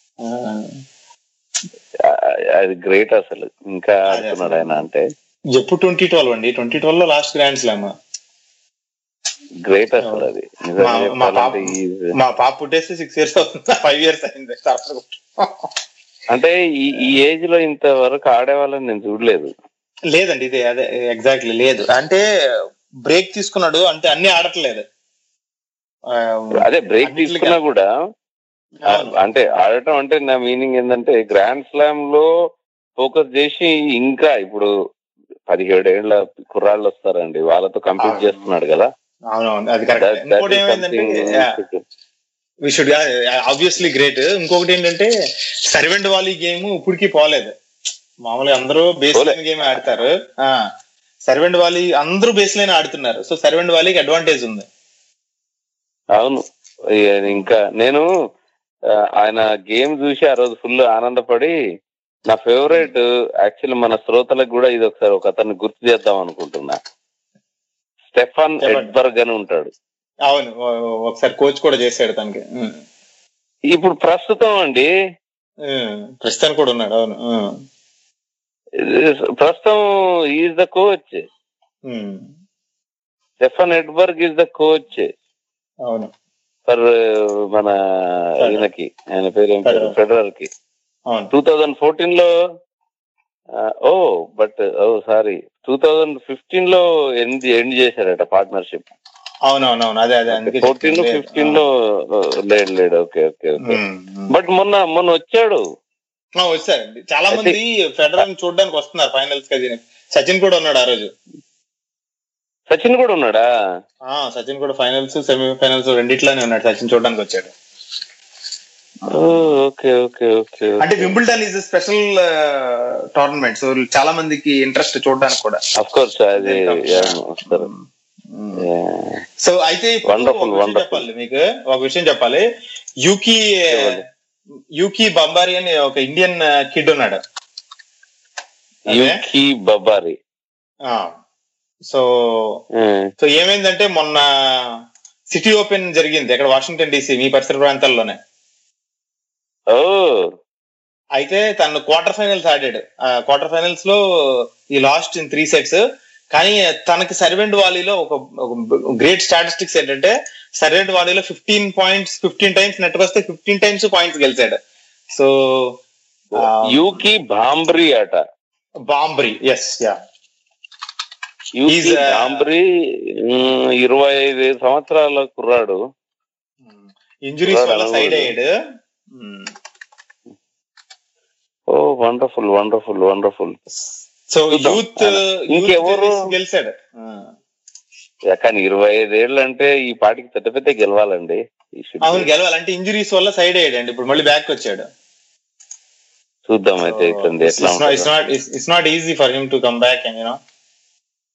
అది గ్రేట్ అసలు ఇంకా ఆడుతున్నాడు ఆయన అంటే ఎప్పుడు ట్వంటీ ట్వెల్వ్ అండి ట్వంటీ ట్వెల్వ్ లో లాస్ట్ గ్రాండ్ స్లామ్ గ్రేట్ అసలు అది మా పాప పుట్టేసి సిక్స్ ఇయర్స్ అవుతుంది ఫైవ్ ఇయర్స్ అయింది అంటే ఈ ఈ ఏజ్ లో ఇంతవరకు ఆడే వాళ్ళని నేను చూడలేదు లేదండి ఇదే అదే ఎగ్జాక్ట్లీ లేదు అంటే బ్రేక్ తీసుకున్నాడు అంటే అన్ని ఆడట్లేదు అదే బ్రేక్ తీసుకున్నా కూడా అంటే ఆడటం అంటే నా మీనింగ్ ఏంటంటే గ్రాండ్ స్లామ్ లో ఫోకస్ చేసి ఇంకా ఇప్పుడు పదిహేడు ఏళ్ల కుర్రాళ్ళు వస్తారండి వాళ్ళతో కంప్లీట్ చేస్తున్నాడు కదా అవునవును అది కరెక్ట్ ఇంకోటి ఏమైందంటే వి షుడ్ ఆబ్వియస్లీ గ్రేట్ ఇంకొకటి ఏంటంటే సర్వెంట్ వాలీ గేమ్ ఇప్పటికి పోలేదు మామూలుగా అందరూ బేస్ లైన్ గేమ్ ఆడతారు సర్వెంట్ వాలీ అందరూ బేస్ లైన్ ఆడుతున్నారు సో సర్వెంట్ వాలీకి అడ్వాంటేజ్ ఉంది అవును ఇంకా నేను ఆయన గేమ్ చూసి ఆ రోజు ఫుల్ ఆనందపడి నా ఫేవరెట్ యాక్చువల్లీ మన శ్రోతలకు కూడా ఇది ఒకసారి ఒక అతన్ని గుర్తు చేద్దాం అనుకుంటున్నా స్టెఫాన్ ఎడ్బర్గ్ అని ఉంటాడు అవును ఒకసారి కోచ్ కూడా చేశాడు తనకి ఇప్పుడు ప్రస్తుతం అండి ప్రస్తుతం కూడా ఉన్నాడు అవును ప్రస్తుతం is the coach Stefan Edberg is the coach అవును ఫర్ మన ఈయనకి ఆయన పేరు ఏం పేరు ఫెడరల్ కి అవును టూ థౌజండ్ ఫోర్టీన్ లో oh but oh sorry two thousand fifteen లో ఎండ్ ఎండ్ చేశారట పార్ట్నర్షిప్ అవునవునవును అదే అదే అందుకే ఫోర్టీన్ లో ఫిఫ్టీన్ లో లేడు లేడు ఓకే ఓకే ఓకే బట్ మొన్న మొన్న వచ్చాడు వచ్చారండి చాలా మంది ఫెడరల్ చూడడానికి వస్తున్నారు ఫైనల్స్ కి సచిన్ కూడా ఉన్నాడు ఆ రోజు సచిన్ కూడా ఉన్నాడా సచిన్ కూడా ఫైనల్స్ సెమీఫైనల్స్ రెండిట్లోనే ఉన్నాడు సచిన్ చూడడానికి వచ్చాడు ఓకే ఓకే ఓకే అంటే Wimbledon is special tournament so చాలా మందికి ఇంట్రెస్ట్ చూడడానికి కూడా అఫ్ కోర్స్ అది వస్తారు సో అయితే చెప్పాలి మీకు ఒక విషయం చెప్పాలి యూకి యూకి బంబారి అని ఒక ఇండియన్ కిడ్ ఉన్నాడు యూకి బబారి సో సో ఏమైందంటే మొన్న సిటీ ఓపెన్ జరిగింది అక్కడ వాషింగ్టన్ డీసీ మీ పరిసర ప్రాంతాల్లోనే ఓ అయితే తను క్వార్టర్ ఫైనల్స్ ఆడాడు క్వార్టర్ ఫైనల్స్ లో ఈ లాస్ట్ ఇన్ త్రీ సెట్స్ కానీ తనకి సర్వెంట్ వాలీలో ఒక గ్రేట్ స్టాటిస్టిక్స్ ఏంటంటే సర్వెంట్ వాలీలో fifteen points fifteen times net వస్తే ఫిఫ్టీన్ టైమ్స్ పాయింట్స్ గెలిచాడు సో యూకి బాంబ్రీ అట బాంబ్రీ ఎస్ యా యూకి బాంబ్రీ ఇరవై ఐదు సంవత్సరాల కుర్రాడు ఇంజురీస్ వల్ల సైడ్ అయ్యాడు oh wonderful wonderful wonderful so youth ఇంకెవరు గెలిచాడు కానీ ఇరవై ఐదేళ్ళు అంటే ఈ పాటికి పెద్ద పెద్ద గెలవాలండి అవును గెలవాలంటే ఇంజురీస్ వల్ల సైడ్ అయ్యాడు ఇప్పుడు మళ్ళీ బ్యాక్ వచ్చాడు చూద్దాం అయితే ఇట్లా ఎట్లా it's not it's not easy for him to come back and you know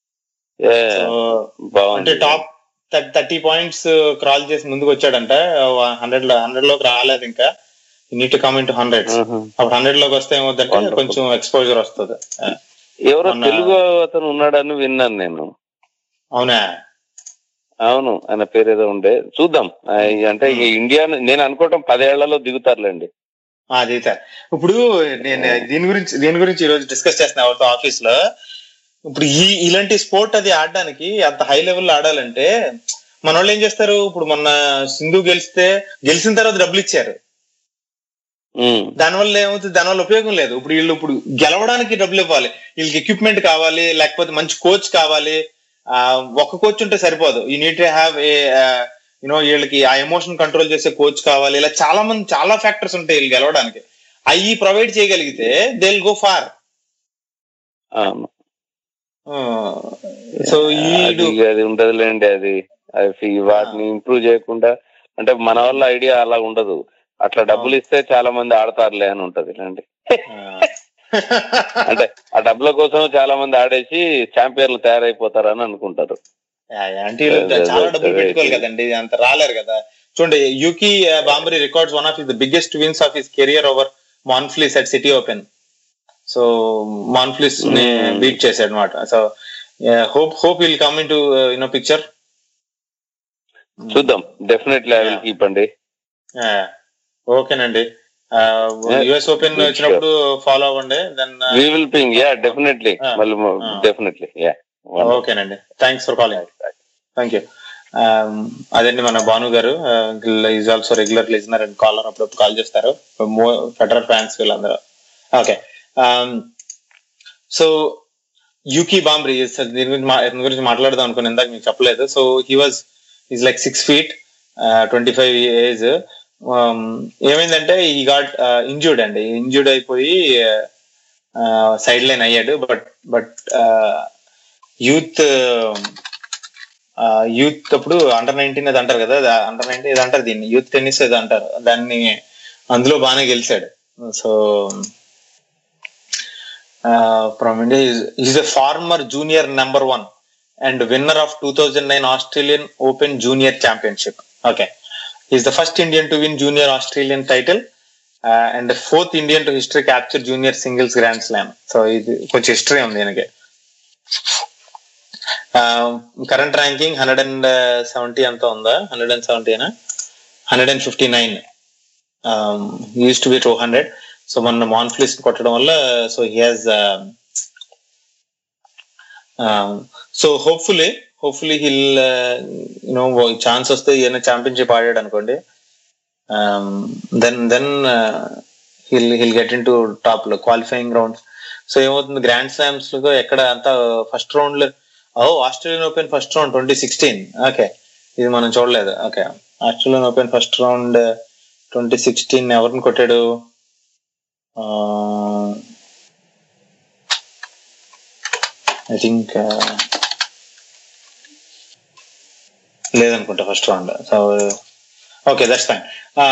అంటే టాప్ థర్టీ పాయింట్స్ క్రాల్ చేసి ముందుకు వచ్చాడంట హండ్రెడ్ లో హండ్రెడ్ లోకి రాలేదు ఇంకా need to come in hundred అప్పుడు హండ్రెడ్ లోకి వస్తే ఏమవుతుందంటే కొంచెం ఎక్స్పోజర్ వస్తుంది ఎవరో మొన్న- తెలుగు అతను ఉన్నాడని విన్నాను నేను అవునా అవును ఆయన పేరు ఏదో ఉండే చూద్దాం ఆ, అంటే ఈ ఇండియా నేను అనుకోవటం పదేళ్లలో దిగుతారులేండి అది సార్ ఇప్పుడు నేను దీని గురించి దీని గురించి ఈ రోజు డిస్కస్ చేస్తున్నా ఎవరితో ఆఫీస్ లో ఇప్పుడు ఈ ఇలాంటి స్పోర్ట్ అది ఆడడానికి అంత హై లెవెల్ ఆడాలంటే మన వాళ్ళు ఏం చేస్తారు ఇప్పుడు మొన్న సింధు గెలిస్తే గెలిచిన తర్వాత డబ్బులు ఇచ్చారు దానివల్ల ఏమవుతుంది దానివల్ల ఉపయోగం లేదు ఇప్పుడు వీళ్ళు ఇప్పుడు గెలవడానికి డబ్బులు ఇవ్వాలి వీళ్ళకి ఎక్విప్మెంట్ కావాలి లేకపోతే మంచి కోచ్ కావాలి ఆ, ఒక కోచ్ ఉంటే సరిపోదు you need have a you know వీళ్ళకి ఆ ఎమోషన్ కంట్రోల్ చేసే కోచ్ కావాలి ఇలా చాలా మంది చాలా ఫ్యాక్టర్స్ ఉంటాయి వీళ్ళు గెలవడానికి అవి ప్రొవైడ్ చేయగలిగితే దే విల్ గో ఫార్ అవును సో అది అది ఉండదులేండి అది అది ఫీ- వాటిని ఇంప్రూవ్ చేయకుండా అంటే మన వల్ల ఐడియా అలా ఉండదు అట్లా డబ్బులు ఇస్తే చాలా మంది ఆడతారులే అని ఉంటది ఇలాంటి అంటే ఆ డబ్బుల కోసం చాలా మంది ఆడేసి ఛాంపియన్లు తయారైపోతారు అని అనుకుంటారు అంటే వీళ్ళు చాలా డబ్బులు పెట్టుకోవాలి కదండి అంత రాలేరు కదా చూడండి Yuki Bhambri records one of the biggest wins of his career over Monfils at Citi Open so Monfils ని బీట్ చేశాడు అనమాట so hope hope will come in to you know picture చూద్దాం డెఫినెట్లీ ఐ విల్ కీప్ అండి ఓకేనండి యుఎస్ ఓపెన్ వచ్చినప్పుడు follow అవ్వండి then we will ping yeah definitely మళ్ళీ definitely yeah ఓకేనండి thanks for calling thank you అదండి మన Bhanu garu is also regular listener and caller అప్పుడప్పుడు కాల్ చేస్తారు ఫెడరల్ ఫ్యాన్స్ వీళ్ళందరూ ఓకే సో యూకీ బాంబ్రీ దీని గురించి మా- దీని గురించి మాట్లాడదాం అనుకుని ఇందాక మీకు చెప్పలేదు so he was is like six feet twenty five age ఏమైందంటే ఈ గాట్ ఇంజూర్డ్ అండి ఇంజూర్డ్ అయిపోయి సైడ్ లైన్ అయ్యాడు బట్ బట్ యూత్ యూత్ అప్పుడు అండర్ నైన్టీన్ అది అంటారు కదా అండర్ నైన్టీన్ ఇది అంటారు దీన్ని యూత్ టెన్నిస్ అది అంటారు దాన్ని అందులో బాగానే గెలిచాడు so from India is a former junior number one and winner of two thousand nine Australian Open junior championship okay is the first Indian to win junior Australian title and fourth Indian to history capture junior singles grand slam so ఇది కొంచెం history ఉంది దీనికి current ranking hundred and seventy ఎంత ఉందా hundred and సెవెంటీనా hundred and fifty nine used to be two hundred so మొన్న మాన్ఫ్లిస్ కొట్టడం వల్ల so he has so hopefully hopefully he'll you know chance వస్తే ఈయన ఛాంపియన్షిప్ ఆడాడు అనుకోండి then then he'll he'll get in to top లో క్వాలిఫైయింగ్ రౌండ్స్ సో ఏమవుతుంది grand slams లో ఎక్కడ అంతా ఫస్ట్ రౌండ్ లో oh Australian Open first round twenty sixteen okay ఇది మనం చూడలేదు okay Australian Open first round twenty sixteen ఎవరిని కొట్టాడు ఐ థింక్ లేదనుకుంటా first round so okay that's fine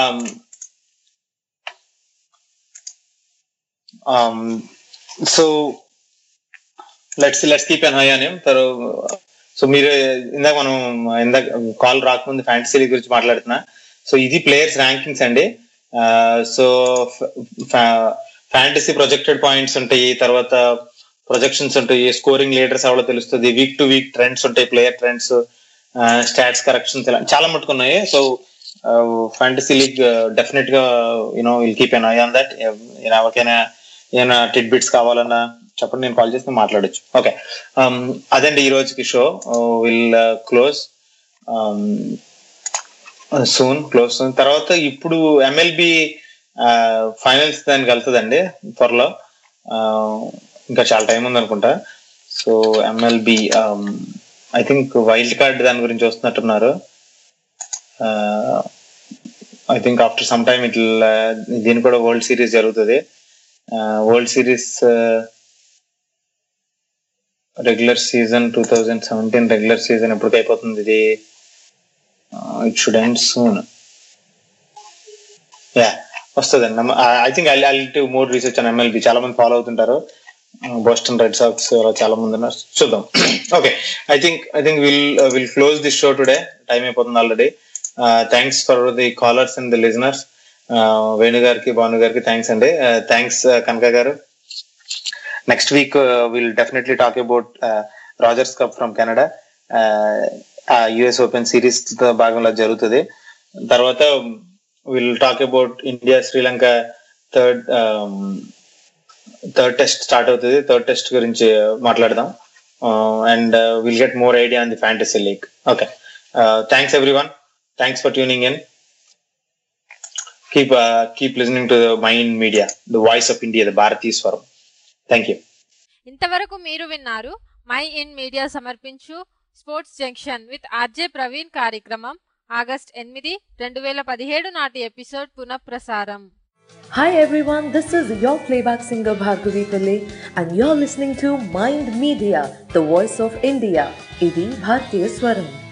so let's let's keep an eye అని so మీరు ఇందాక మనం ఇందాక కాల్ రాకముందు ఫ్యాంటసీ లీగ్ గురించి మాట్లాడుతున్నా సో ఇది ప్లేయర్స్ ర్యాంకింగ్స్ అండి సో ఫ్యాంటసీ ప్రొజెక్టెడ్ పాయింట్స్ ఉంటాయి తర్వాత ప్రొజెక్షన్స్ ఉంటాయి స్కోరింగ్ లీడర్స్ ఎవరో తెలుస్తుంది వీక్ టు వీక్ ట్రెండ్స్ ఉంటాయి ప్లేయర్ ట్రెండ్స్ స్టాట్స్ కరెక్షన్స్ ఇలా చాలా మట్టుకున్నాయి సో ఫ్యాంటసీ లీగ్ డెఫినెట్ గా you know will keep an eye on that ఎవరికైనా ఏమైనా టిడ్ బిట్స్ కావాలన్నా చెప్పండి నేను కాల్ చేసి మాట్లాడొచ్చు ఓకే అదండి ఈ రోజుకి show will close soon close soon తర్వాత ఇప్పుడు ఎమ్ఎల్బి ఫైనల్స్ దానికి వెళ్తుందండి త్వరలో ఇంకా చాలా టైం ఉంది అనుకుంటా so MLB I think wild card దాని గురించి వస్తున్నట్టున్నారు I think after some time it దీని కూడా వరల్డ్ సిరీస్ జరుగుతుంది World Series regular season two thousand seventeen regular season ఎప్పటికి అయిపోతుంది ఇది it should end soon yeah వస్తుందండి I think I I to more research అని ఎంఎల్బి చాలా మంది ఫాలో అవుతుంటారు బోస్టన్ రెడ్ సాక్స్ అలా చాలా మంది ఉన్నారు చూద్దాం okay I think I think will will close this show today time అయిపోతుంది already thanks for the callers and the listeners Venu గారికి భాను గారికి థ్యాంక్స్ అండి thanks Kanaka garu next week will definitely talk about Rogers Cup from Canada US Open series భాగంలో జరుగుతుంది తర్వాత will talk about India Sri Lanka third third test start అవుతుంది third test గురించి మాట్లాడదాం and will get more idea on the fantasy league okay thanks everyone thanks for tuning in keep keep listening to mind media the voice of India the భారతీయ స్వరం thank you ఇంతవరకు మీరు విన్నారు my in media సమర్పించు sports junction with RJ Praveen కార్యక్రమం August ఎనిమిది రెండు వేల పదిహేడు నాటి ఎపిసోడ్ పునఃప్రసారం Hi everyone, this is your playback singer Bhargavi Pillai and you're listening to Mind Media, the voice of India. Idi Bhartiya Swaram.